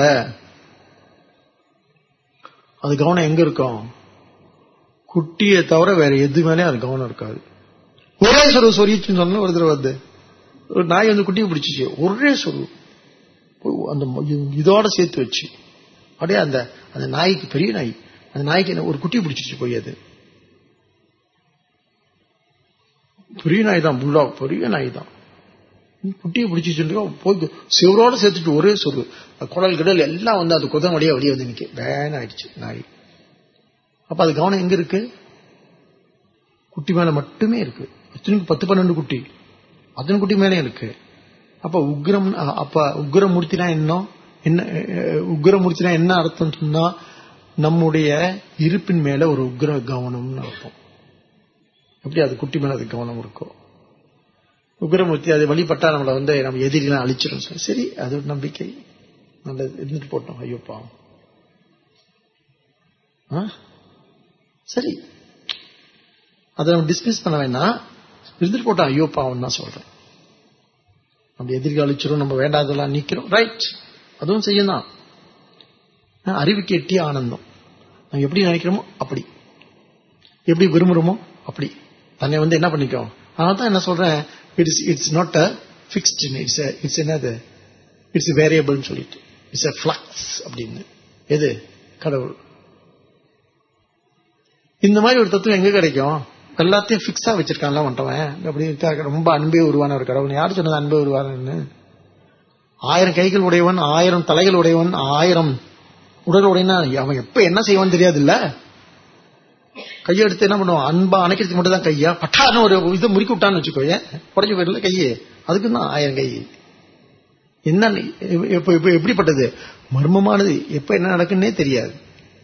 அது கவனம் எங்க இருக்கும் குட்டியை தவிர வேற எது மேலேயும் அது கவனம் இருக்காது ஒரே சொரு சொரிச்சுன்னு சொன்ன ஒரு தடவை வந்து ஒரு நாய் வந்து குட்டியை பிடிச்சிச்சு ஒரே சொரு அந்த ம- இதோட சேர்த்து வச்சு அப்படியே அந்த அந்த நாய்க்கு பெரிய நாய் அந்த நாய்க்கு என்ன ஒரு குட்டி பிடிச்சிச்சு போய் அது பெரிய நாய் தான் புல்லா பெரிய நாய் தான் குட்டியை பிடிச்சிட்டு போய் சிவரோட சேர்த்துட்டு ஒரே சொரு குடல் கிடல் எல்லாம் வந்து அது குதம் வழியா வெளியே வந்து நிக்க வேன் ஆயிடுச்சு நாய் அப்ப அது கவனம் எங்க இருக்கு குட்டி மேல மட்டுமே இருக்கு அத்தனைக்கு பத்து பன்னெண்டு குட்டி அத்தனை குட்டி மேலே இருக்கு அப்ப உக்ரம் அ- அப்ப உக்ரமூர்த்தினா என்ன என்ன அஹ், உக்ரமூர்த்தினா என்ன அர்த்தம் சொன்னா நம்முடைய இருப்பின் மேல ஒரு உக்ர கவனம்னு அர்த்தம் எப்படி அது குட்டி மேல அது கவனம் இருக்கும் உக்ரமூர்த்தி அது வழிபட்டா நம்மளை வந்து நம்ம எதிரிலாம் அழிச்சிடும் சொல்லி. சரி அது ஒரு நம்பிக்கை நல்லது இருந்துட்டு போட்டோம் ஐயோ பாவம் ஆ? சரி அதை நம்ம டிஸ்மிஸ் பண்ண வேணாம் இருந்துட்டு போட்டோம் ஐயோ பாவம் தான் சொல்றேன் நம்ம எதிர்கால அழிச்சிரும் நம்ம வேண்டாதெல்லாம் நீக்கிறோம் ரைட் அதுவும் செய்யலாம் ஆ, அறிவுக்கு எட்டிய ஆனந்தம் நம்ம எப்படி நினைக்கிறோமோ அப்படி எப்படி விரும்புறோமோ அப்படி தன்னை வந்து என்ன பண்ணிக்கோ அதனால தான் என்ன சொல்றேன் it's it's not a fixed it's it's என்னது இட்ஸ் வேரியபிள்னு சொல்லிட்டு இட்ஸ் அ ஃபிளக்ஸ் அப்படின்னு எது கடவுள் இந்த மாதிரி ஒரு தத்துவம் எங்க கிடைக்கும் எல்லாத்தையும் பிக்ஸா வச்சிருக்கான்ல வந்துட்டவன் அப்படி இருக்கா ரொம்ப அன்பே உருவான ஒரு கடவுள் யார் சொன்னது அன்பே உருவானன்னு ஆயிரம் கைகள் உடையவன் ஆயிரம் தலைகள் உடையவன் ஆயிரம் உடல் உடையனா அவன் எப்ப என்ன செய்வான்னு தெரியாது இல்ல கையை எடுத்து என்ன பண்ணுவான் அன்பா அணைக்கிறதுக்கு மட்டும் தான் கையா பட்டான்னு ஒரு இதை முறுக்கி விட்டான்னு வச்சுக்கோயேன் உடஞ்சு போயிடல கையே அதுக்கு தான் ஆயிரம் கை என்ன எப்ப எப்ப எப்படிப்பட்டது மர்மமானது எப்ப என்ன நடக்குன்னே தெரியாது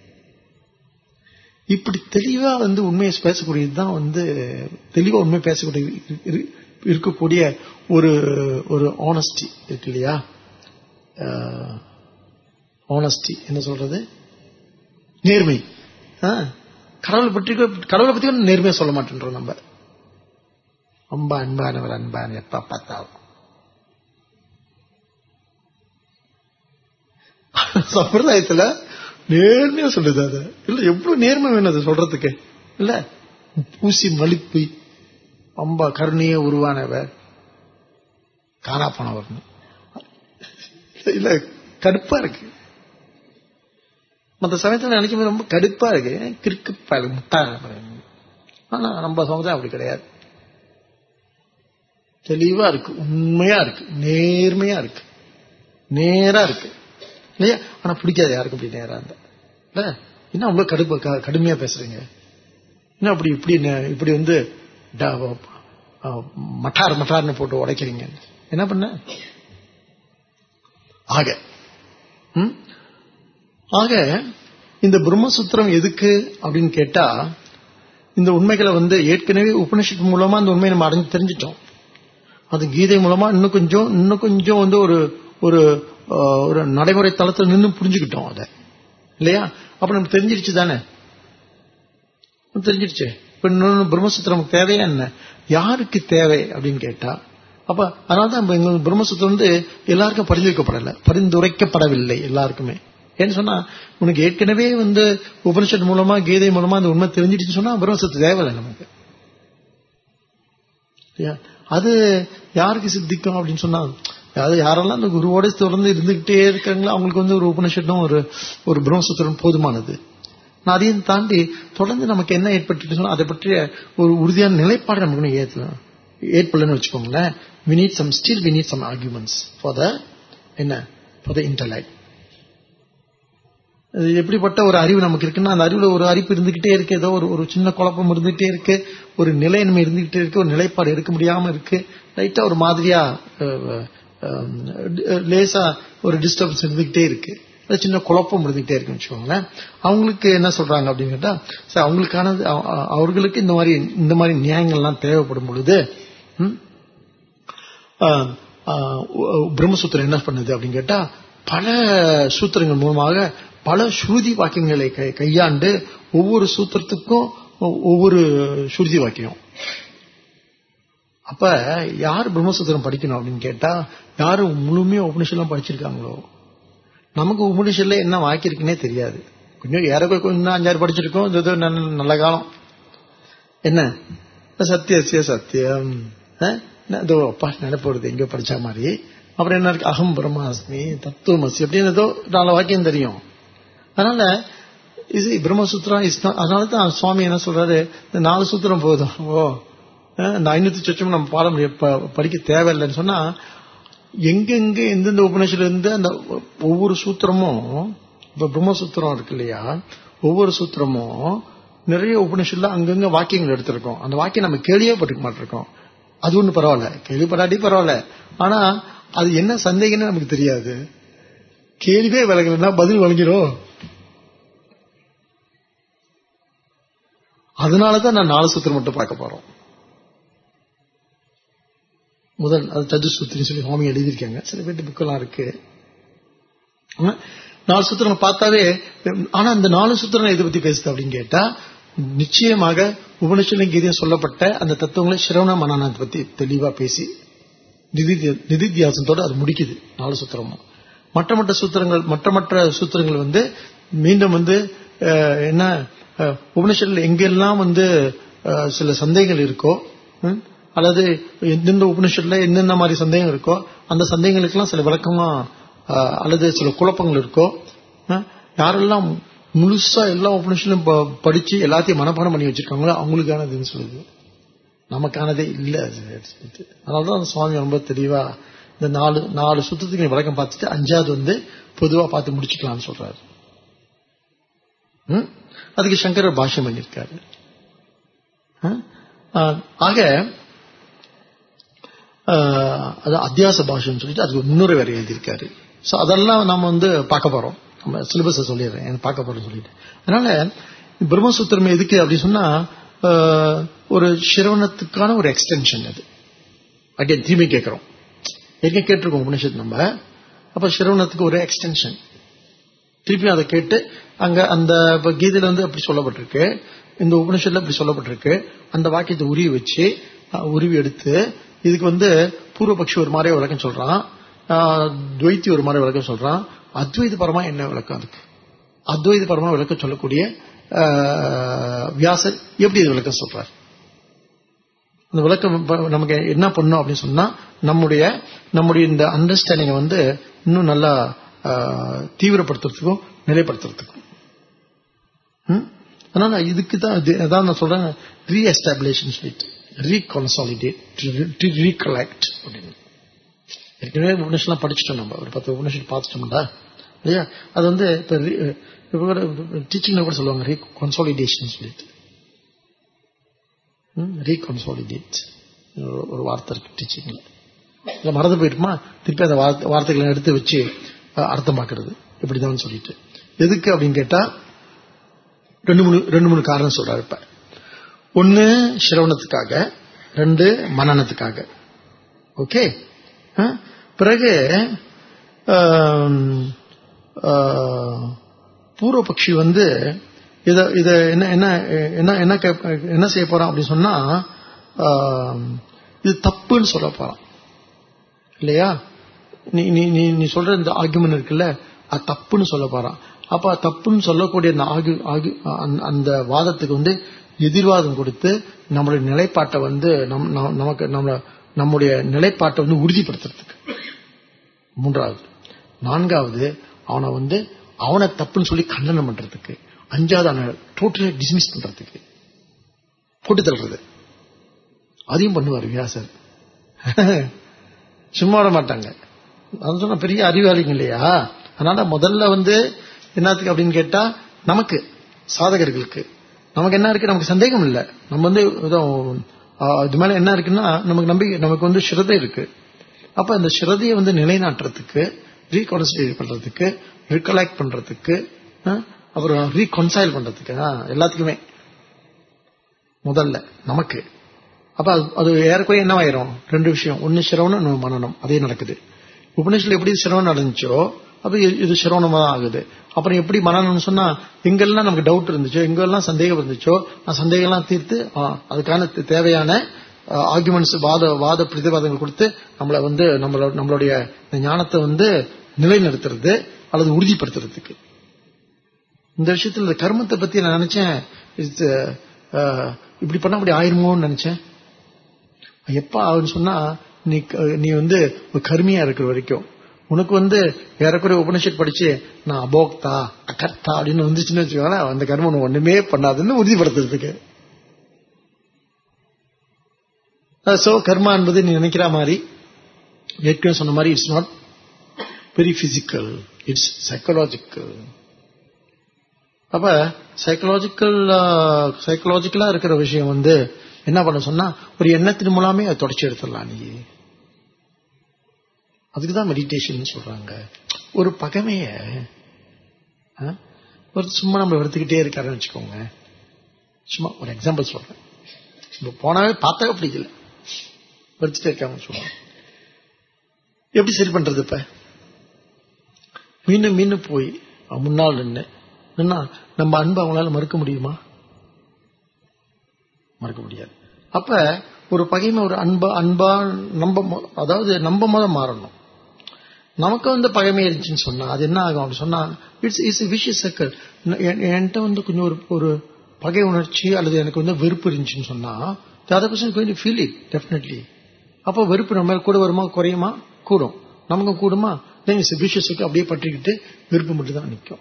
இப்படி தெளிவா வந்து உண்மையை பேசக்கூடியது தான் வந்து தெளிவா உண்மை பேசக்கூடிய இரு- இரு- இருக்கக்கூடிய ஒரு ஒரு ஆனஸ்டி இருக்கு இல்லையா ஆனஸ்டி என்ன சொல்றது நேர்மை ஆ, கடவுளை பற்றி கடவுளை பத்தி கூட நேர்மையா சொல்ல மாட்டேன்றோம் நம்ம ரொம்ப அன்பானவர் அன்பான எப்ப பார்த்தாலும் சம்பிரதாயத்துல நேர்மையா சொல்லுது அது இல்ல எவ்வளவு நேர்மை வேணும் அது சொல்றதுக்கு இல்ல பூசி மலிப்பு ரொம்ப கருணையே உருவானவர் காணா போனவர்னு இல்ல கடுப்பா இருக்கு மற்ற சமயத்துல நினைக்கும் போது ரொம்ப கடுப்பா இருக்கு கிறுக்கு பாரு, முட்டா பாரு. ஆனா நம்ம சமுதாயம் அப்படி கிடையாது தெளிவா இருக்கு உண்மையா இருக்கு நேர்மையா இருக்கு நேரா இருக்கு இல்லையா ஆனா பிடிக்காது யாருக்கும் அப்படி நேரா இருந்தா இல்ல என்ன ரொம்ப கடுப்பு க- கடுமையா பேசுறீங்க என்ன அப்படி இப்படி நே- இப்படி வந்து ட- ஆ, மட்டார் மட்டார்னு போட்டு உடைக்கிறீங்க என்ன பண்ண ஆக ம்? ஆக இந்த பிரம்மசூத்திரம் எதுக்கு அப்படின்னு கேட்டா இந்த உண்மைகளை வந்து ஏற்கனவே உபனிஷத் மூலமா அந்த உண்மையை நம்ம அடைஞ்சு தெரிஞ்சிட்டோம் அது கீதை மூலமா இன்னும் கொஞ்சம் இன்னும் கொஞ்சம் வந்து ஒரு ஒரு ஆஹ், ஒரு நடைமுறை தளத்தில் நின்று புரிஞ்சுக்கிட்டோம் அதை இல்லையா அப்ப நமக்கு தெரிஞ்சிருச்சு தானே தெரிஞ்சிருச்சு இப்ப இன்னொன்னு பிரம்மசூத்திரம் நமக்கு தேவையா என்ன யாருக்கு தேவை அப்படின்னு கேட்டா அப்ப அதனாலதான் நம்ம எங்க பிரம்மசூத்திரம் வந்து எல்லாருக்கும் பரிந்துரைக்கப்படல பரிந்துரைக்கப்படவில்லை எல்லாருக்குமே ஏன்னு சொன்னா உனக்கு ஏற்கனவே வந்து உபனிஷத் மூலமா கீதை மூலமா அந்த உண்மை தெரிஞ்சிடுச்சுன்னு சொன்னா பிரம்மசூத்திரம் தேவையில்லை நமக்கு இல்லையா? அது யாருக்கு சித்திக்கும் அப்படின்னு சொன்னா அதாவது யாரெல்லாம் அந்த குருவோட தொடர்ந்து இருந்துகிட்டே இருக்காங்களோ அவங்களுக்கு வந்து ஒரு உபனிஷத்தும் ஒரு ஒரு பிரம்மசூத்திரம் போதுமானது நான் அதையும் தாண்டி தொடர்ந்து நமக்கு என்ன ஏற்பட்டு சொன்னா அதை பற்றிய ஒரு உறுதியான நிலைப்பாடு நமக்கு இன்னும் ஏத்தலாம் ஏற்படலன்னு வச்சுக்கோங்களேன் we need some still we need some arguments for the என்ன for the intellect அது எப்படிப்பட்ட ஒரு அறிவு நமக்கு இருக்குன்னா அந்த அறிவுல ஒரு அறிவு இருந்துகிட்டே இருக்கு ஏதோ ஒரு ஒரு சின்ன குழப்பம் இருந்துகிட்டே இருக்கு ஒரு நிலை நம்ம இருந்துகிட்டே இருக்கு ஒரு நிலைப்பாடு எடுக்க முடியாம இருக்கு லைட்டா ஒரு மாதிரியா அஹ், அஹ், லேசா ஒரு டிஸ்டர்பன்ஸ் இருந்துகிட்டே இருக்கு அது சின்ன குழப்பம் இருந்துகிட்டே இருக்குன்னு வச்சுக்கோங்களேன் அவங்களுக்கு என்ன சொல்றாங்க அப்படின்னு கேட்டா சரி அவங்களுக்கானது அவ- அவ- அவர்களுக்கு இந்த மாதிரி இந்த மாதிரி நியாயங்கள்லாம் தேவைப்படும் பொழுது ம், ஆஹ், ஆஹ், பிரம்மசூத்திரம் என்ன பண்ணுது அப்படின்னு கேட்டா பல சூத்திரங்கள் மூலமாக பல ஸ்ருதி வாக்கியங்களை கை- கையாண்டு ஒவ்வொரு சூத்திரத்துக்கும் ஒ- ஒவ்வொரு ஸ்ருதி வாக்கியம் அப்ப யார் பிரம்மசூத்திரம் படிக்கணும் அப்படின்னு கேட்டா யாரு முழுமையா உபனிஷெல்லாம் படிச்சிருக்காங்களோ நமக்கு உபனிஷல்ல என்ன வாக்கியிருக்குன்னே தெரியாது கொஞ்சம் ஏறக்குறைய கொஞ்சம் அஞ்சாறு படிச்சிருக்கோம் இது ஏதோ நல்ல- நல்ல காலம் என்ன சத்தியசிய சத்தியம் அஹ், என்ன இதோ அப்பா நினைப்போடுது எங்கேயோ படிச்ச மாதிரி அப்புறம் என்ன இருக்கு அகம் பிரம்மாஸ்மி தத்துவமசி அப்படின்னு ஏதோ நாலு வாக்கியம் தெரியும் அதனால இது பிரம்மசூத்திரம் இஸ் அதனால தான் சுவாமி என்ன சொல்றாரு இந்த நாலு சூத்திரம் போதும் ஓ அஹ், இந்த ஐநூத்தி சொச்சம் நம்ம பாட முடிய ப- படிக்க தேவையில்லைன்னு சொன்னா எங்கெங்க எந்தெந்த உபநிஷத்துல இருந்து அந்த ஒவ்வொரு சூத்திரமும் இப்ப பிரம்மசூத்திரம் இருக்கு இல்லையா ஒவ்வொரு சூத்திரமும் நிறைய உபநிஷத்துல அங்கங்க வாக்கியங்கள் எடுத்திருக்கோம் அந்த வாக்கியம் நம்ம கேள்வியே பட்டுக்க மாட்டிருக்கோம் அது ஒண்ணு பரவாயில்ல கேள்விப்படாட்டி பரவாயில்ல ஆனா அது என்ன சந்தேகம்னு நமக்கு தெரியாது கேள்வியே விலகலைன்னா பதில் வழங்கிடும் அதனாலதான் நான் நாலு சூத்திரம் மட்டும் பார்க்க போறோம் முதல் அது சதுசூத்திரம் சொல்லி சுவாமி எழுதியிருக்காங்க சில பேர்ட்டு புக்கெல்லாம் இருக்கு ஆனா, நாலு சூத்திரம் பார்த்தாவே ஆனா இந்த நாலு சூத்திரம் எதை பத்தி பேசுது அப்படின்னு கேட்டா நிச்சயமாக உபனிஷலும் கீதையும் சொல்லப்பட்ட அந்த தத்துவங்களை சிரவண மனநாத்தை பத்தி தெளிவா பேசி நிதித்தியா- நிதித்தியாசத்தோட அது முடிக்குது நாலு சூத்திரமும் மற்ற மற்ற சூத்திரங்கள் மற்ற மற்ற சூத்திரங்கள் வந்து மீண்டும் வந்து அஹ், என்ன அஹ், உபனிஷத்துல எங்கெல்லாம் வந்து அஹ், சில சந்தேகங்கள் இருக்கோ ம், அல்லது எந்தெந்த உபனிஷத்துல என்னென்ன மாதிரி சந்தேகம் இருக்கோ அந்த சந்தேகங்களுக்கெல்லாம் சில விளக்கமா அஹ், அல்லது சில குழப்பங்கள் இருக்கோ அஹ், யாரெல்லாம் முழுசா எல்லா உபநிஷலும் படிச்சு எல்லாத்தையும் மனப்பாடம் பண்ணி வச்சிருக்காங்களோ அவங்களுக்கானதுன்னு சொல்லுது நமக்கானதே இல்ல அது சொல்லிட்டு அதனாலதான் அந்த சுவாமி ரொம்ப தெளிவா இந்த நாலு நாலு சுத்தத்துக்கு நீ விளக்கம் பார்த்துட்டு அஞ்சாவது வந்து பொதுவா பார்த்து முடிச்சுக்கலாம்னு சொல்றாரு ம்? அதுக்கு சங்கரர் பாஷ்யம் பண்ணியிருக்காரு ஆ? ஆ, ஆக ஆ, அது அத்தியாச பாஷைன்னு சொல்லிட்டு அதுக்கு இன்னொரு வேற எழுதியிருக்காரு ஸோ அதெல்லாம் நம்ம வந்து பார்க்க போறோம் நம்ம சிலபஸை சொல்லிடுறேன் எனக்கு பார்க்க போறோம் சொல்லிட்டு அதனால பிரம்மசூத்திரம் எதுக்கு அப்படி சொன்னா ஆ, ஒரு சிரவணத்துக்கான ஒரு எக்ஸ்டென்ஷன் அது அகைன் திரும்பி கேட்கிறோம் எங்க கேட்டிருக்கோம் உபனிஷத் நம்ம அப்ப சிரவணத்துக்கு ஒரு எக்ஸ்டென்ஷன் திருப்பி அதை கேட்டு அங்க அந்த இப்ப கீதையில வந்து அப்படி சொல்லப்பட்டிருக்கு இந்த உபனிஷத்துல அப்படி சொல்லப்பட்டிருக்கு அந்த வாக்கியத்தை உருவி வச்சு அஹ், உருவி எடுத்து இதுக்கு வந்து பூர்வபக்ஷி ஒரு மாதிரி விளக்கம் சொல்றான் அஹ், துவைத்தி ஒரு மாதிரி விளக்கம் சொல்றான் அத்வைத பரமா என்ன விளக்கம் அதுக்கு அத்வைத பரமா விளக்கம் சொல்லக்கூடிய அஹ், வியாசர் எப்படி இது விளக்கம் சொல்றார் அந்த விளக்கம் இப்ப நமக்கு என்ன பண்ணும் அப்படின்னு சொன்னா நம்முடைய நம்முடைய இந்த அண்டர்ஸ்டாண்டிங்கை வந்து இன்னும் நல்லா ஆஹ், தீவிரப்படுத்துறதுக்கும் நிலைப்படுத்துறதுக்கும் ம்? அதனால இதுக்கு தான் இது- அதான் நான் சொல்றேன் ரீ எஸ்டாப்ளிஷன் சொல்லிட்டு ரீகன்சாலிடேட் ரீகலெக்ட் அப்படின்னு ஏற்கனவே உபநிஷம்லாம் படிச்சுட்டோம் நம்ம ஒரு பத்து உபநிஷம் பார்த்துட்டோம்டா இல்லையா அது வந்து இப்போ டீச்சிங்ல கூட சொல்லுவாங்க ரீகன்சாலிடேஷன் சொல்லிட்டு ரீகன்சாலிடேட் ஒரு வார்த்தை இருக்கு டீச்சிங்ல இல்லை மறந்து போயிட்டுமா திருப்பி அந்த வார்த்தை வார்த்தைகளை எடுத்து வச்சு அஹ், அர்த்தமாக்குறது இப்படிதான் சொல்லிட்டு எதுக்கு அப்படின்னு கேட்டா ரெண்டு மூணு ரெண்டு மூணு காரணம் சொல்றாரு இப்ப ஒன்னு சிரவணத்துக்காக ரெண்டு மனநத்துக்காக ஓகே பிறகு ஆம், ஆ, பூர்வபக்ஷி வந்து இத இத என்ன என்ன என்ன என்ன கேப்- என்ன செய்ய போறான் அப்படின்னு சொன்னா ஆம், இது தப்புன்னு சொல்ல போறான் இல்லையா நீ நீ நீ நீ சொல்ற இந்த ஆர்குமெண்ட் இருக்குல்ல அது தப்புன்னு சொல்ல போறான் அப்ப அது தப்புன்னு சொல்லக்கூடிய அந்த ஆகு ஆகு அந்த- அந்த வாதத்துக்கு வந்து எதிர்வாதம் கொடுத்து நம்மளுடைய நிலைப்பாட்டை வந்து நம் நம்- நமக்கு நம்ம நம்முடைய நிலைப்பாட்டை வந்து உறுதிப்படுத்துறதுக்கு மூன்றாவது நான்காவது அவனை வந்து அவனை தப்புன்னு சொல்லி கண்டனம் பண்றதுக்கு அஞ்சாவது அவனை டோட்டலி டிஸ்மிஸ் பண்றதுக்கு போட்டு தள்ளுறது அதையும் பண்ணுவார் வியாசர் சும்மா விட மாட்டாங்க அது சொன்ன பெரிய அறிவாளிங்க இல்லையா அதனால முதல்ல வந்து என்னத்துக்கு அப்படின்னு கேட்டா நமக்கு சாதகர்களுக்கு நமக்கு என்ன இருக்கு நமக்கு சந்தேகம் இல்லை நம்ம வந்து ஏதோ, ஆ, இது மேல என்ன இருக்குன்னா நமக்கு நம்பிக்கை நமக்கு வந்து ஸ்ரதை இருக்கு அப்ப இந்த ஸ்ரதையை வந்து நிலைநாட்டுறதுக்கு ரீகான்சிடர் பண்றதுக்கு ரிகலெக்ட் பண்றதுக்கு ஆ, அப்புறம் ரீகன்சைல் பண்றதுக்கு ஆ, எல்லாத்துக்குமே முதல்ல நமக்கு அப்ப அது- அது ஏறக்குறைய என்னவாயிரும் ரெண்டு விஷயம் ஒன்னு சிரவணம் இன்னொன்னு மனநம் அதே நடக்குது உபநிஷத்துல எப்படி சிரவணம் நடந்துச்சோ அப்ப இது- இது சிரவணமா தான் ஆகுது அப்புறம் எப்படி மனநம்னு சொன்னா எங்கெல்லாம் நமக்கு டவுட் இருந்துச்சோ எங்கெல்லாம் சந்தேகம் இருந்துச்சோ அந்த சந்தேகம்லாம் தீர்த்து ஆ, அதுக்கான தே- தேவையான ஆர்குமெண்ட்ஸ் வாத வாத பிரதிவாதங்கள் கொடுத்து நம்மளை வந்து நம்மளோட நம்மளுடைய இந்த ஞானத்தை வந்து நிலைநிறுத்துறது அல்லது உறுதிப்படுத்துறதுக்கு இந்த விஷயத்துல இந்த கர்மத்தை பத்தி நான் நினைச்சேன் இது, அஹ், இப்படி பண்ணா அப்படி ஆயிருமோன்னு நினைச்சேன் எப்ப ஆகுன்னு சொன்னா நீ க- நீ வந்து ஒரு கருமையா இருக்கிற வரைக்கும் உனக்கு வந்து ஏறக்குறைய உபனிஷத் படிச்சு நான் அபோக்தா அகர்த்தா அப்படின்னு வந்துச்சுன்னு வச்சுக்கோங்களேன் அந்த கர்மம் உனக்கு ஒண்ணுமே பண்ணாதுன்னு உறுதிப்படுத்துறதுக்கு சோ கர்மா என்பது நீ நினைக்கிற மாதிரி ஏற்கனவே சொன்ன மாதிரி it's not very physical it's psychological அப்ப சைக்கலாஜிக்கல் சைக்கலாஜிக்கலா இருக்கிற விஷயம் வந்து என்ன பண்ண சொன்னா ஒரு எண்ணத்தின் மூலமே அதை தொடச்சி எடுத்துடலாம் நீ அதுக்கு தான் மெடிடேஷன் சொல்றாங்க ஒரு பகைமைய ஆ, ஒரு சும்மா நம்ம எடுத்துக்கிட்டே இருக்காருன்னு வச்சுக்கோங்க சும்மா ஒரு எக்ஸாம்பிள் சொல்றேன் இப்போ போனாவே பார்த்தாவே பிடிக்கல வெறுத்துட்டே இருக்காங்க சொல்லுவாங்க எப்படி சரி பண்றது இப்ப மீண்டும் மீண்டும் போய் அவன் முன்னால் நின்று நின்னா நம்ம அன்பை அவங்களால மறுக்க முடியுமா மறுக்க முடியாது அப்ப ஒரு பகைமை ஒரு அன்பா அன்பா நம்ப மொ- அதாவது நம்ப போத மாறணும் நமக்கு வந்து பகைமை இருந்துச்சுன்னு சொன்னா அது என்ன ஆகும் அப்படின்னு சொன்னா இட்ஸ் இட்ஸ் விஷய சர்க்கிள் என்கிட்ட வந்து கொஞ்சம் ஒரு ஒரு பகை உணர்ச்சி அல்லது எனக்கு வந்து வெறுப்பு இருந்துச்சுன்னு சொன்னா அதை person going feel it definitely அப்போ வெறுப்பு நம்ம மேல கூட வருமா குறையுமா கூடும் நமக்கும் கூடுமா விஷய சர்க்கிள் அப்படியே பற்றிக்கிட்டு வெறுப்பு மட்டும் தான் நிற்கும்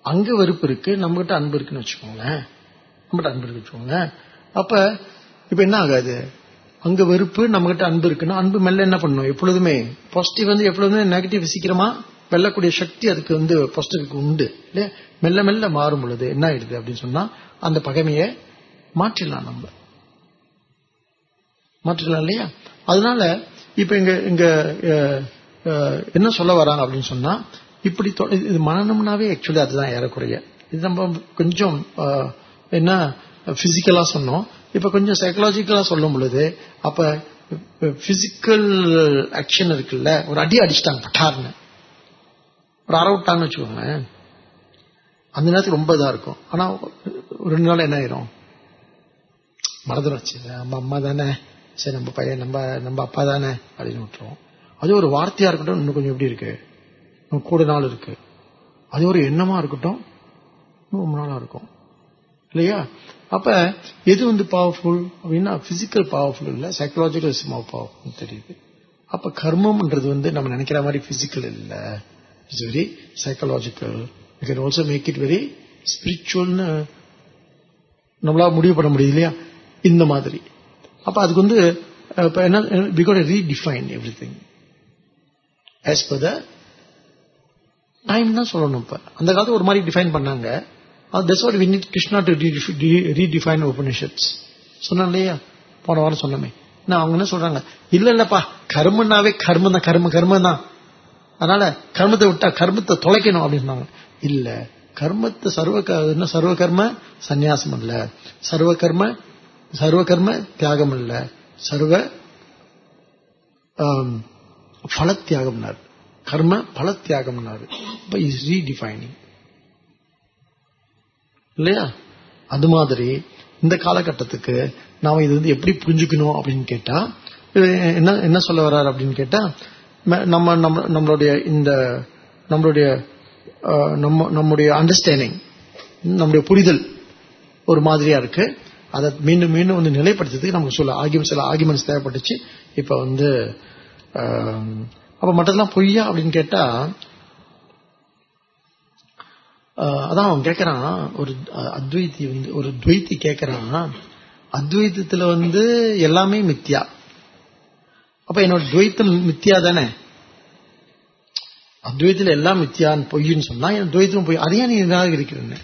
அங்க வெறுப்பு இருக்கு நம்மகிட்ட அன்பு இருக்குன்னு வச்சுக்கோங்களேன் நம்மகிட்ட அன்பு இருக்கு வச்சுக்கோங்களேன் அப்ப இப்ப என்ன ஆகாது அங்க வெறுப்பு நம்மகிட்ட அன்பு இருக்குன்னா அன்பு மெல்ல என்ன பண்ணும் எப்பொழுதுமே பாசிட்டிவ் வந்து எப்பொழுதுமே நெகட்டிவ் சீக்கிரமா வெல்லக்கூடிய சக்தி அதுக்கு வந்து பாசிட்டிவ்க்கு உண்டு இல்லையா மெல்ல மெல்ல மாறும் பொழுது என்ன ஆயிடுது அப்படின்னு சொன்னா அந்த பகைமையை மாற்றிடலாம் நம்ம மாற்றிடலாம் இல்லையா அதனால இப்ப இங்க இங்க அஹ், அஹ், என்ன சொல்ல வராங்க அப்படின்னு சொன்னா இப்படி தொ- இது மனநம்னாவே ஆக்சுவலி அதுதான் ஏறக்குறைய இது நம்ம கொஞ்சம் அஹ், என்ன பிசிக்கலா சொன்னோம் இப்ப கொஞ்சம் சைக்கலாஜிக்கலா சொல்லும் பொழுது அப்ப பிசிக்கல் ஆக்ஷன் இருக்குல்ல ஒரு அடி அடிச்சிட்டாங்க பட்டார்னு ஒரு அரை விட்டாங்கன்னு வச்சுக்கோங்க அந்த நேரத்துக்கு ரொம்ப இதா இருக்கும் ஆனா ஒரு ரெண்டு நாள் என்ன ஆயிரும் மறந்துடுச்சு நம்ம அம்மா தானே சரி நம்ம பையன் நம்ம நம்ம அப்பா தானே அப்படின்னு விட்டுருவோம் அது ஒரு வார்த்தையா இருக்கட்டும் இன்னும் கொஞ்சம் எப்படி இருக்கு இன்னும் கூட நாள் இருக்கு அது ஒரு எண்ணமா இருக்கட்டும் இன்னும் ரொம்ப நாளா இருக்கும் இல்லையா அப்ப எது வந்து பவர்ஃபுல் அப்படின்னா பிசிக்கல் பவர்ஃபுல் இல்ல சைக்கலாஜிக்கல் பவர்ஃபுல் தெரியுது அப்ப கர்மம்ன்றது வந்து நம்ம நினைக்கிற மாதிரி பிசிக்கல் இல்ல it's very psychological you can also make it very ஸ்பிரிச்சுவல்னு நம்மளால முடிவு பண்ண முடியுது இல்லையா இந்த மாதிரி அப்ப அதுக்கு வந்து அஹ், இப்ப என்ன we got redefine everything as per the time தான் சொல்லணும் இப்ப அந்த காலத்துல ஒரு மாதிரி டிஃபைன் பண்ணாங்க that's what we need Krishna to redefine Upanishads சொன்னேன் இல்லையா போன வாரம் சொன்னமே நான் அவங்க என்ன சொல்றாங்க இல்ல இல்லப்பா கர்மனாவே கர்மம் தான் கர்ம கர்மம் தான் அதனால கர்மத்தை விட்டா கர்மத்தை தொலைக்கணும் அப்படின்னு சொன்னாங்க இல்ல கர்மத்தை சர்வ க- என்ன சர்வ கர்ம சந்நியாசம் இல்ல சர்வ கர்ம சர்வ கர்ம தியாகம் இல்ல சர்வ ஆம், பலத்தியாகம்னார் கர்ம பலத்தியாகம்னாரு இப்ப இஸ் ரீடிஃபைனிங் இல்லையா அது மாதிரி இந்த காலகட்டத்துக்கு நாம இது வந்து எப்படி புரிஞ்சுக்கணும் அப்படின்னு கேட்டா இது என்ன என்ன சொல்ல வர்றாரு அப்படின்னு கேட்டா ம- நம்ம நம்ம நம்மளுடைய இந்த நம்மளுடைய அஹ், நம்ம நம்முடைய அண்டர்ஸ்டாண்டிங் நம்முடைய புரிதல் ஒரு மாதிரியா இருக்கு அதை மீண்டும் மீண்டும் வந்து நிலைப்படுத்துறதுக்கு நமக்கு சொல்ல ஆகியம் சில ஆகியமெண்ட்ஸ் தேவைப்பட்டுச்சு இப்ப வந்து அஹ், அப்ப மற்றதெல்லாம் பொய்யா அப்படின்னு கேட்டா அஹ், அதான் அவன் கேக்குறான் ஒரு அஹ், அத்வைத்தி வந்து ஒரு துவைத்தி கேக்குறான் அத்வைத்தத்துல வந்து எல்லாமே மித்யா அப்ப என்னோட துவைத்தம் மித்யா தானே அத்வைத்துல எல்லாம் மித்யான்னு பொய்ன்னு சொன்னா என் துவைத்தம் பொய் அதையா நீ நிராகரிக்கிறேன்னு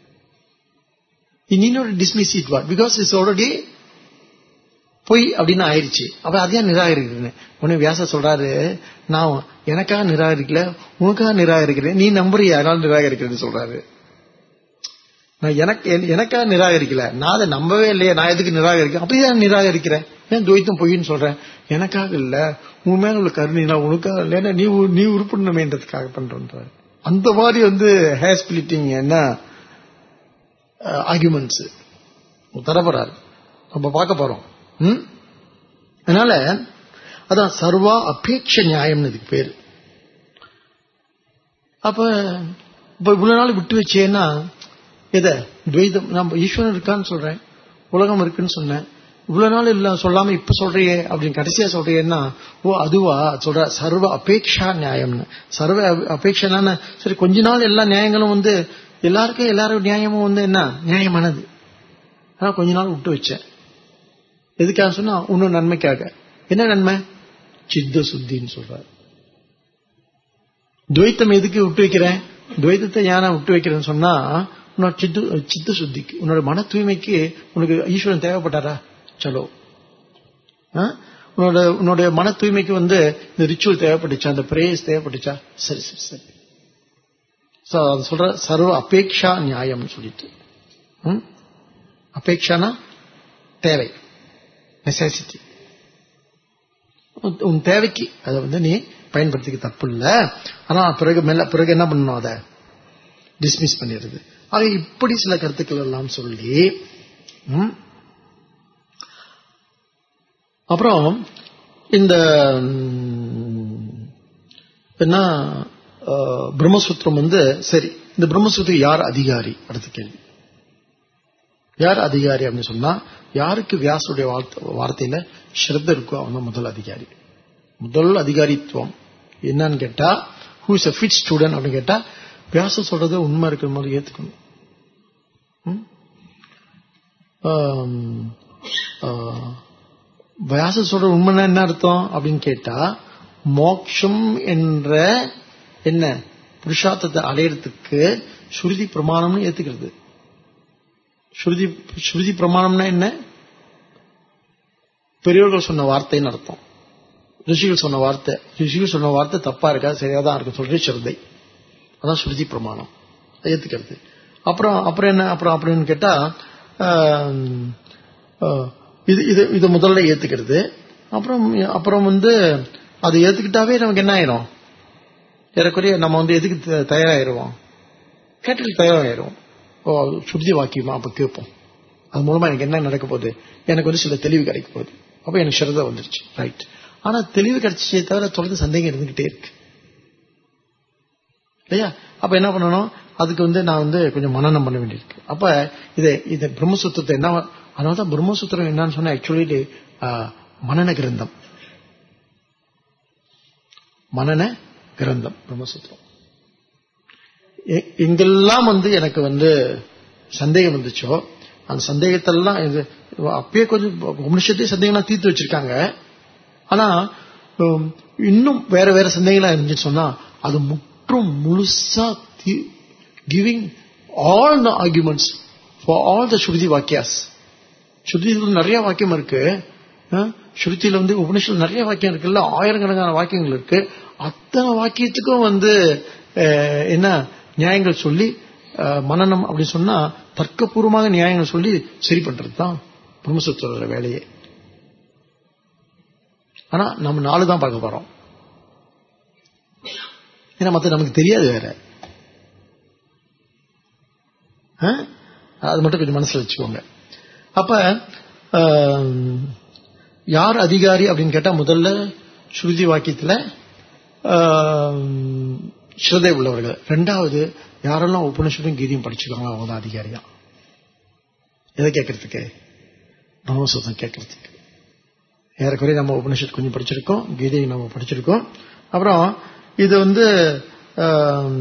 நீ நீனோட dismiss it what because it's already பொய் அப்படின்னு ஆயிடுச்சு அப்ப அதையா நிராகரிக்கிறேன்னு உடனே வியாச சொல்றாரு நான் எனக்காக நிராகரிக்கல உனக்காக நிராகரிக்கிறேன் நீ நம்புறிய அதனால நிராகரிக்கிறேன்னு சொல்றாரு நான் எனக்கு என்- எனக்காக நிராகரிக்கல நான் அதை நம்பவே இல்லையே நான் எதுக்கு நிராகரிக்கிறேன் அப்படியே நான் நிராகரிக்கிறேன் ஏன் துவைத்தம் பொய்ன்னு சொல்றேன் எனக்காக இல்ல உன் மேல உள்ள கருணை நான் உனக்காக இல்லைன்னா நீ உ- நீ உருப்படணுமேன்றதுக்காக பண்றேன்றாரு அந்த மாதிரி வந்து ஹேர் ஸ்பிளிட்டிங் என்ன ஆர்குமெண்ட்ஸ் தரப்படுறாரு நம்ம பார்க்க போறோம் ம்? அதனால அதான் சர்வா அபேட்ச நியாயம்னு இதுக்கு பேரு அப்ப இப்ப இவ்வளவு நாள் விட்டு வச்சேன்னா எதை துவைதம் நம்ம ஈஸ்வரன் இருக்கான்னு சொல்றேன் உலகம் இருக்குன்னு சொன்னேன் இவ்வளவு நாள் இல்ல சொல்லாம இப்ப சொல்றியே அப்படின்னு கடைசியா சொல்றியேன்னா ஓ அதுவா சொல்ற சர்வ அபேக்ஷா நியாயம்னு சர்வ அப- அபேட்சைனா சரி கொஞ்ச நாள் எல்லா நியாயங்களும் வந்து எல்லாருக்கும் எல்லாரும் நியாயமும் வந்து என்ன நியாயமானது ஆனா கொஞ்ச நாள் விட்டு வச்சேன் எதுக்காக சொன்னா இன்னும் நன்மைக்காக என்ன நன்மை சித்த சுத்தின்னு சொல்றாரு துவைத்தம் எதுக்கு விட்டு வைக்கிறேன் துவைத்தத்தை ஏன் நான் விட்டு வைக்கிறேன்னு சொன்னா உன்னோட சித்து சித்த சுத்திக்கு உன்னோட மன தூய்மைக்கு உனக்கு ஈஸ்வரன் தேவைப்பட்டாரா சலோ ஆ? உன்னோட உன்னோட மன தூய்மைக்கு வந்து இந்த ரிச்சுவல் தேவைப்பட்டுச்சா அந்த பிரேயர்ஸ் தேவைப்பட்டுச்சா சரி சரி சரி So, அது சொல்ற சர்வ அபேக்ஷா நியாயம்னு சொல்லிட்டு ம்? அபேக்ஷானா தேவை நெசசிட்டி உன் தேவைக்கு அதை வந்து நீ பயன்படுத்திக்க தப்பு இல்ல ஆனா பிறகு மேல பிறகு என்ன பண்ணணும் அதை டிஸ்மிஸ் பண்ணிடுது ஆக இப்படி சில கருத்துக்கள் எல்லாம் சொல்லி ம், அப்புறம் இந்த ம், என்ன அஹ், பிரம்மசூத்திரம் வந்து சரி இந்த பிரம்மசூத்திரம் யார் அதிகாரி அடுத்த கேள்வி யார் அதிகாரி அப்படின்னு சொன்னா யாருக்கு வியாசருடைய வார்த்தை வார்த்தையில ஸ்ரத்த இருக்கோ அவன் தான் முதல் அதிகாரி முதல் அதிகாரித்துவம் என்னன்னு கேட்டா who is a fit student அப்படின்னு கேட்டா வியாசர் சொல்றது உண்மை இருக்கிற மாதிரி ஏத்துக்கணும் ம்? ஆம், ஆ, வியாசர் சொல்ற உண்மைன்னா என்ன அர்த்தம் அப்படின்னு கேட்டா மோக்ஷம் என்ற என்ன புருஷார்த்தத்தை அடையறதுக்கு ஸ்ருதி பிரமாணம்னு ஏத்துக்கிறது ஸ்ருதி ஸ்ருதி பிரமாணம்னா என்ன பெரியவர்கள் சொன்ன வார்த்தைன்னு அர்த்தம் ரிஷிகள் சொன்ன வார்த்தை ரிஷிகள் சொன்ன வார்த்தை தப்பா இருக்கா சரியா தான் இருக்கு சொல்றது ஸ்ரத்தை அதான் ஸ்ருதி பிரமாணம் அதை ஏத்துக்கிறது அப்புறம் அப்புறம் என்ன அப்புறம் அப்படின்னு கேட்டா ஆம், ஆ, இது இது இது முதல்ல ஏத்துக்கிறது அப்புறம் அப்புறம் வந்து அதை ஏத்துக்கிட்டாவே நமக்கு என்ன ஆயிரும் ஏறக்குறைய நம்ம வந்து எதுக்கு த- தயாராயிருவோம் கேட்டல் தயாராகிரும் ஓ சுருதி வாக்கியமா அப்ப கேட்போம் அது மூலமா எனக்கு என்ன நடக்க போகுது எனக்கு வந்து சில தெளிவு கிடைக்க போகுது அப்ப எனக்கு சிறத வந்துருச்சு ரைட் ஆனா தெளிவு கிடைச்சே தவிர தொடர்ந்து சந்தேகம் இருந்துகிட்டே இருக்கு இல்லையா அப்ப என்ன பண்ணணும் அதுக்கு வந்து நான் வந்து கொஞ்சம் மனநம் பண்ண வேண்டியிருக்கு அப்ப இதை இது பிரம்மசூத்திரத்தை என்ன அதனாலதான் பிரம்மசூத்திரம் என்னன்னு சொன்னா ஆக்சுவலி மனன கிரந்தம் மனன கிரந்தம் பிரம்மசூத்திரம் எ- எங்கெல்லாம் வந்து எனக்கு வந்து சந்தேகம் வந்துச்சோ அந்த சந்தேகத்தெல்லாம் இது அப்பயே கொஞ்சம் உபனிஷத்தே சந்தேகம்லாம் தீர்த்து வச்சிருக்காங்க ஆனா உம், இன்னும் வேற வேற சந்தேகம்லாம் இருந்துச்சு சொன்னா அது முற்றும் முழுசா giving all the arguments for all the shruti vakyas ஸ்ருதியில் நிறைய வாக்கியம் இருக்கு அஹ், ஸ்ருதியில வந்து உபனிஷத்தில் நிறைய வாக்கியம் இருக்குல்ல ஆயிரக்கணக்கான வாக்கியங்கள் இருக்கு அத்தனை வாக்கியத்துக்கும் வந்து அஹ், என்ன நியாயங்கள் சொல்லி அஹ், மனனம் அப்படின்னு சொன்னா தர்க்கபூர்வமாக நியாயங்கள் சொல்லி சரி பண்றது தான் பிரம்மசூத்திரோட வேலையே ஆனா நம்ம நாலு தான் பார்க்க போறோம் ஏன்னா மத்த நமக்கு தெரியாது வேற அஹ்? அது மட்டும் கொஞ்சம் மனசுல வச்சுக்கோங்க அப்ப ஆம், யார் அதிகாரி அப்படின்னு கேட்டா முதல்ல ஸ்ருதி வாக்கியத்துல ஆம், ஸ்ரதை உள்ளவர்கள் ரெண்டாவது யாரெல்லாம் உபனிஷத்தும் கீதையும் படிச்சிருக்காங்களோ அவங்க தான் அதிகாரியா எதை கேட்கறதுக்கு பிரம்மசூத்திரம் கேட்கறதுக்கு ஏறக்குறைய நம்ம உபனிஷத் கொஞ்சம் படிச்சிருக்கோம் கீதையை நம்ம படிச்சிருக்கோம் அப்புறம் இது வந்து ஆம்,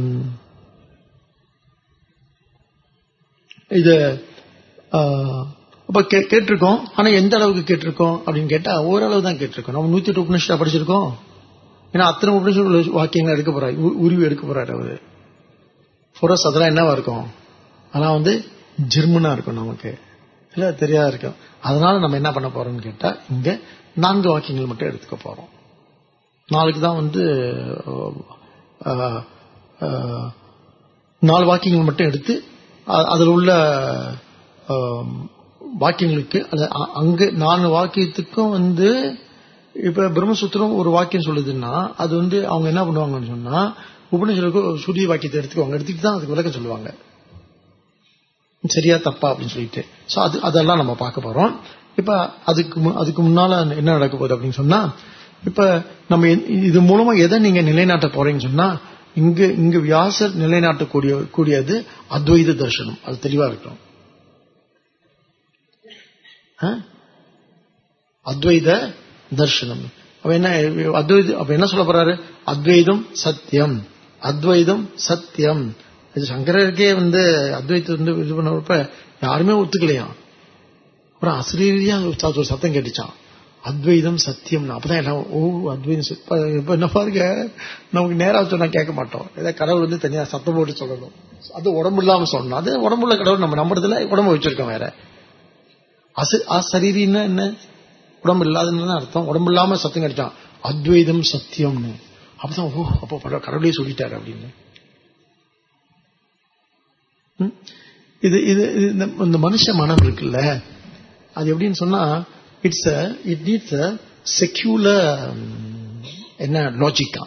இது ஆ, அப்ப கே- கேட்டிருக்கோம் ஆனா எந்த அளவுக்கு கேட்டிருக்கோம் அப்படின்னு கேட்டா ஓரளவு தான் கேட்டிருக்கோம் நம்ம நூத்தி எட்டு உபநிஷத்தா படிச்சிருக்கோம் ஏன்னா அத்தனை உபநிஷத்து வாக்கியங்கள் எடுக்க போறாரு உ- உருவி எடுக்க போறாரு அவரு ஃபோரஸ் அதெல்லாம் என்னவா இருக்கும் அதெல்லாம் வந்து ஜெர்மனா இருக்கும் நமக்கு இல்ல தெரியாத இருக்கும் அதனால நம்ம என்ன பண்ண போறோம்னு கேட்டா இங்க நான்கு வாக்கியங்கள் மட்டும் எடுத்துக்க போறோம் நாளைக்கு தான் வந்து ஆ, ஆ, நாலு வாக்கியங்கள் மட்டும் எடுத்து அ- அதில் உள்ள ஆம், வாக்கியங்களுக்கு அது அ- அங்க நாலு வாக்கியத்துக்கும் வந்து இப்ப பிரம்மசூத்திரம் ஒரு வாக்கியம் சொல்லுதுன்னா அது வந்து அவங்க என்ன பண்ணுவாங்கன்னு சொன்னா உபநிஷலுக்கு சூரிய வாக்கியத்தை எடுத்துக்குவாங்க எடுத்துட்டு தான் அதுக்கு விளக்கம் சொல்லுவாங்க சரியா தப்பா அப்படின்னு சொல்லிட்டு சோ அது அதெல்லாம் நம்ம பார்க்க போறோம் இப்ப அதுக்கு மு- அதுக்கு முன்னால என்ன நடக்க போகுது அப்படின்னு சொன்னா இப்ப நம்ம எ- இது மூலமா எதை நீங்க நிலைநாட்ட போறீங்கன்னு சொன்னா இங்க இங்க வியாசர் நிலைநாட்டக்கூடிய கூடியது அத்வைத தர்சனம் அது தெளிவா இருக்கணும் ஆ? அத்வைத தர்சனம் அப்ப என்ன அத்வைத அப்ப என்ன சொல்ல போறாரு அத்வைதம் சத்தியம் அத்வைதம் சத்தியம் இது சங்கரருக்கே வந்து அத்வைத்தை வந்து இது பண்ணப்ப யாருமே ஒத்துக்கலையாம் அப்புறம் அசிரீதியா ஒரு சத்தம் கேட்டுச்சான் அத்வைதம் சத்தியம் அப்பதான் எல்லாம் ஓ அத்வைதம் சத்~ இப்ப இப்ப என்ன பாருங்க நமக்கு நேரா சொன்னா கேட்க மாட்டோம் ஏதாவது கடவுள் வந்து தனியா சத்தம் போட்டு சொல்லணும் அது உடம்பு இல்லாம சொல்லணும் அது உடம்புள்ள கடவுள் நம்ம நம்புறதுல உடம்பு வச்சிருக்கோம் வேற அசு அசரீரின்னா என்ன உடம்பு இல்லாதன்னு அர்த்தம் உடம்பு இல்லாம சத்தம் கிடைச்சான் அத்வைதம் சத்தியம்னு அப்பதான் ஓ அப்போ பரவ- கடவுளே சொல்லிட்டாரு அப்படின்னு ம்? இது இது இது இந்த- இந்த மனுஷ மனம் இருக்குல்ல அது எப்படின்னு சொன்னா it's it needs a secular என்ன லாஜிக்கா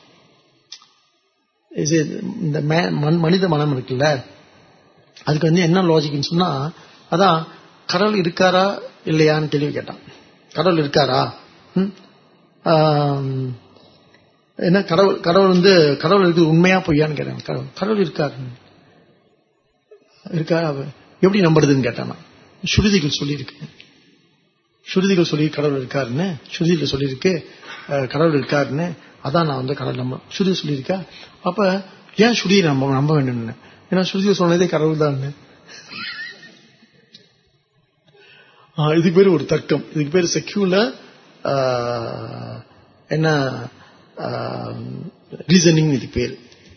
இது இந்த மே- மன்- மனித மனம் இருக்குல்ல அதுக்கு வந்து என்ன லாஜிக்னு சொன்னா அதான் கடவுள் இருக்காரா இல்லையான்னு கேள்வி கேட்டான் கடவுள் இருக்காரா ம்? ஆம், என்ன கடவுள் கடவுள் வந்து கடவுள் இருக்குது உண்மையா பொய்யான்னு கேட்டான் கடவுள் கடவுள் இருக்காரு இருக்கா எப்படி நம்புறதுன்னு கேட்டானா ஸ்ருதிகள் சொல்லியிருக்கு ஸ்ருதிகள் சொல்லி கடவுள் இருக்காருன்னு ஸ்ருதியில சொல்லியிருக்கு அஹ், கடவுள் இருக்காருன்னு அதான் நான் வந்து கடவுள் நம்ப ஸ்ருதி சொல்லியிருக்கா அப்ப ஏன் ஸ்ருதியை நம்ப நம்ப வேண்டும் ஏன்னா ஸ்ருதியை சொன்னதே கடவுள் தான் இதுக்கு பேர் ஒரு தர்க்கம் இதுக்கு பேர் செக்யூலர் என்ன ரீசனிங் இதுக்கு பேர்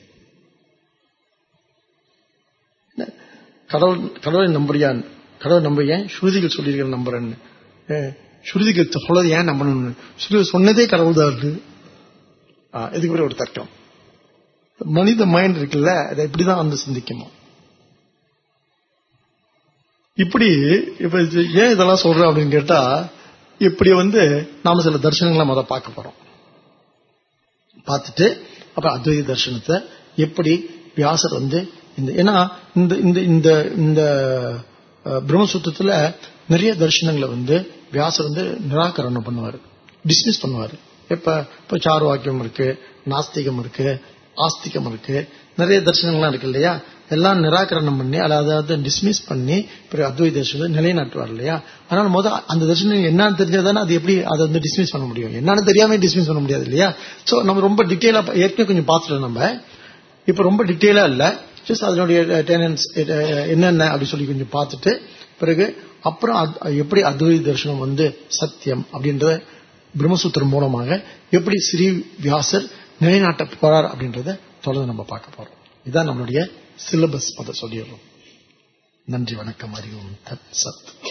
கடவுள் கடவுளை நம்புறியான் கடவுள் நம்ப ஏன் ஸ்ருதிகள் சொல்லியிருக்கிற நம்புறேன்னு ஸ்ருதிகள் சொல்றது ஏன் நம்பணும்னு ஸ்ருதி சொன்னதே கடவுள் தான் இருக்கு இதுக்கு பேர் ஒரு தர்க்கம் மனித மைண்ட் இருக்குல்ல அதை இப்படிதான் வந்து சிந்திக்குமா இப்படி இப்ப ஏன் இதெல்லாம் சொல்றோம் அப்படின்னு கேட்டா இப்படி வந்து நாம சில தர்சனங்களை முத பார்க்க போறோம் பார்த்துட்டு அப்ப அத்வைத தர்சனத்தை எப்படி வியாசர் வந்து இந்த ஏன்னா இந்த இந்த இந்த இந்த பிரம்மசூத்திரத்துல நிறைய தர்சனங்களை வந்து வியாசர் வந்து நிராகரணம் பண்ணுவார் டிஸ்மிஸ் பண்ணுவார் இப்ப இப்ப சாரு வாக்கியம் இருக்கு நாஸ்திகம் இருக்கு ஆஸ்திகம் இருக்கு நிறைய தர்சனங்கள்லாம் இருக்கு இல்லையா எல்லாம் நிராகரணம் பண்ணி அதாவது டிஸ்மிஸ் பண்ணி பிறகு அத்வை தர்சனத்தை நிலைநாட்டுவார் இல்லையா அதனால முதல் அந்த தர்சனம் என்னன்னு தெரிஞ்சதானே அது எப்படி அதை வந்து டிஸ்மிஸ் பண்ண முடியும் என்னன்னு தெரியாம டிஸ்மிஸ் பண்ண முடியாது இல்லையா சோ நம்ம ரொம்ப டீட்டெயிலா ஏற்கனவே கொஞ்சம் பார்த்துட்டோம் நம்ம இப்ப ரொம்ப டீட்டெயிலா இல்ல ஜஸ்ட் அதனுடைய டெனன்ஸ் என்னென்ன அப்படி சொல்லி கொஞ்சம் பார்த்துட்டு பிறகு அப்புறம் எப்படி அத்வை தர்சனம் வந்து சத்தியம் அப்படின்ற பிரம்மசூத்திரம் மூலமாக எப்படி ஸ்ரீ வியாசர் நிலைநாட்ட போறார் அப்படின்றத தொடர்ந்து நம்ம பார்க்க போறோம் இதான் நம்மளுடைய சிலபஸ் அதை சொல்லிடுறோம் நன்றி வணக்கம் அறிவோம் தத் சத்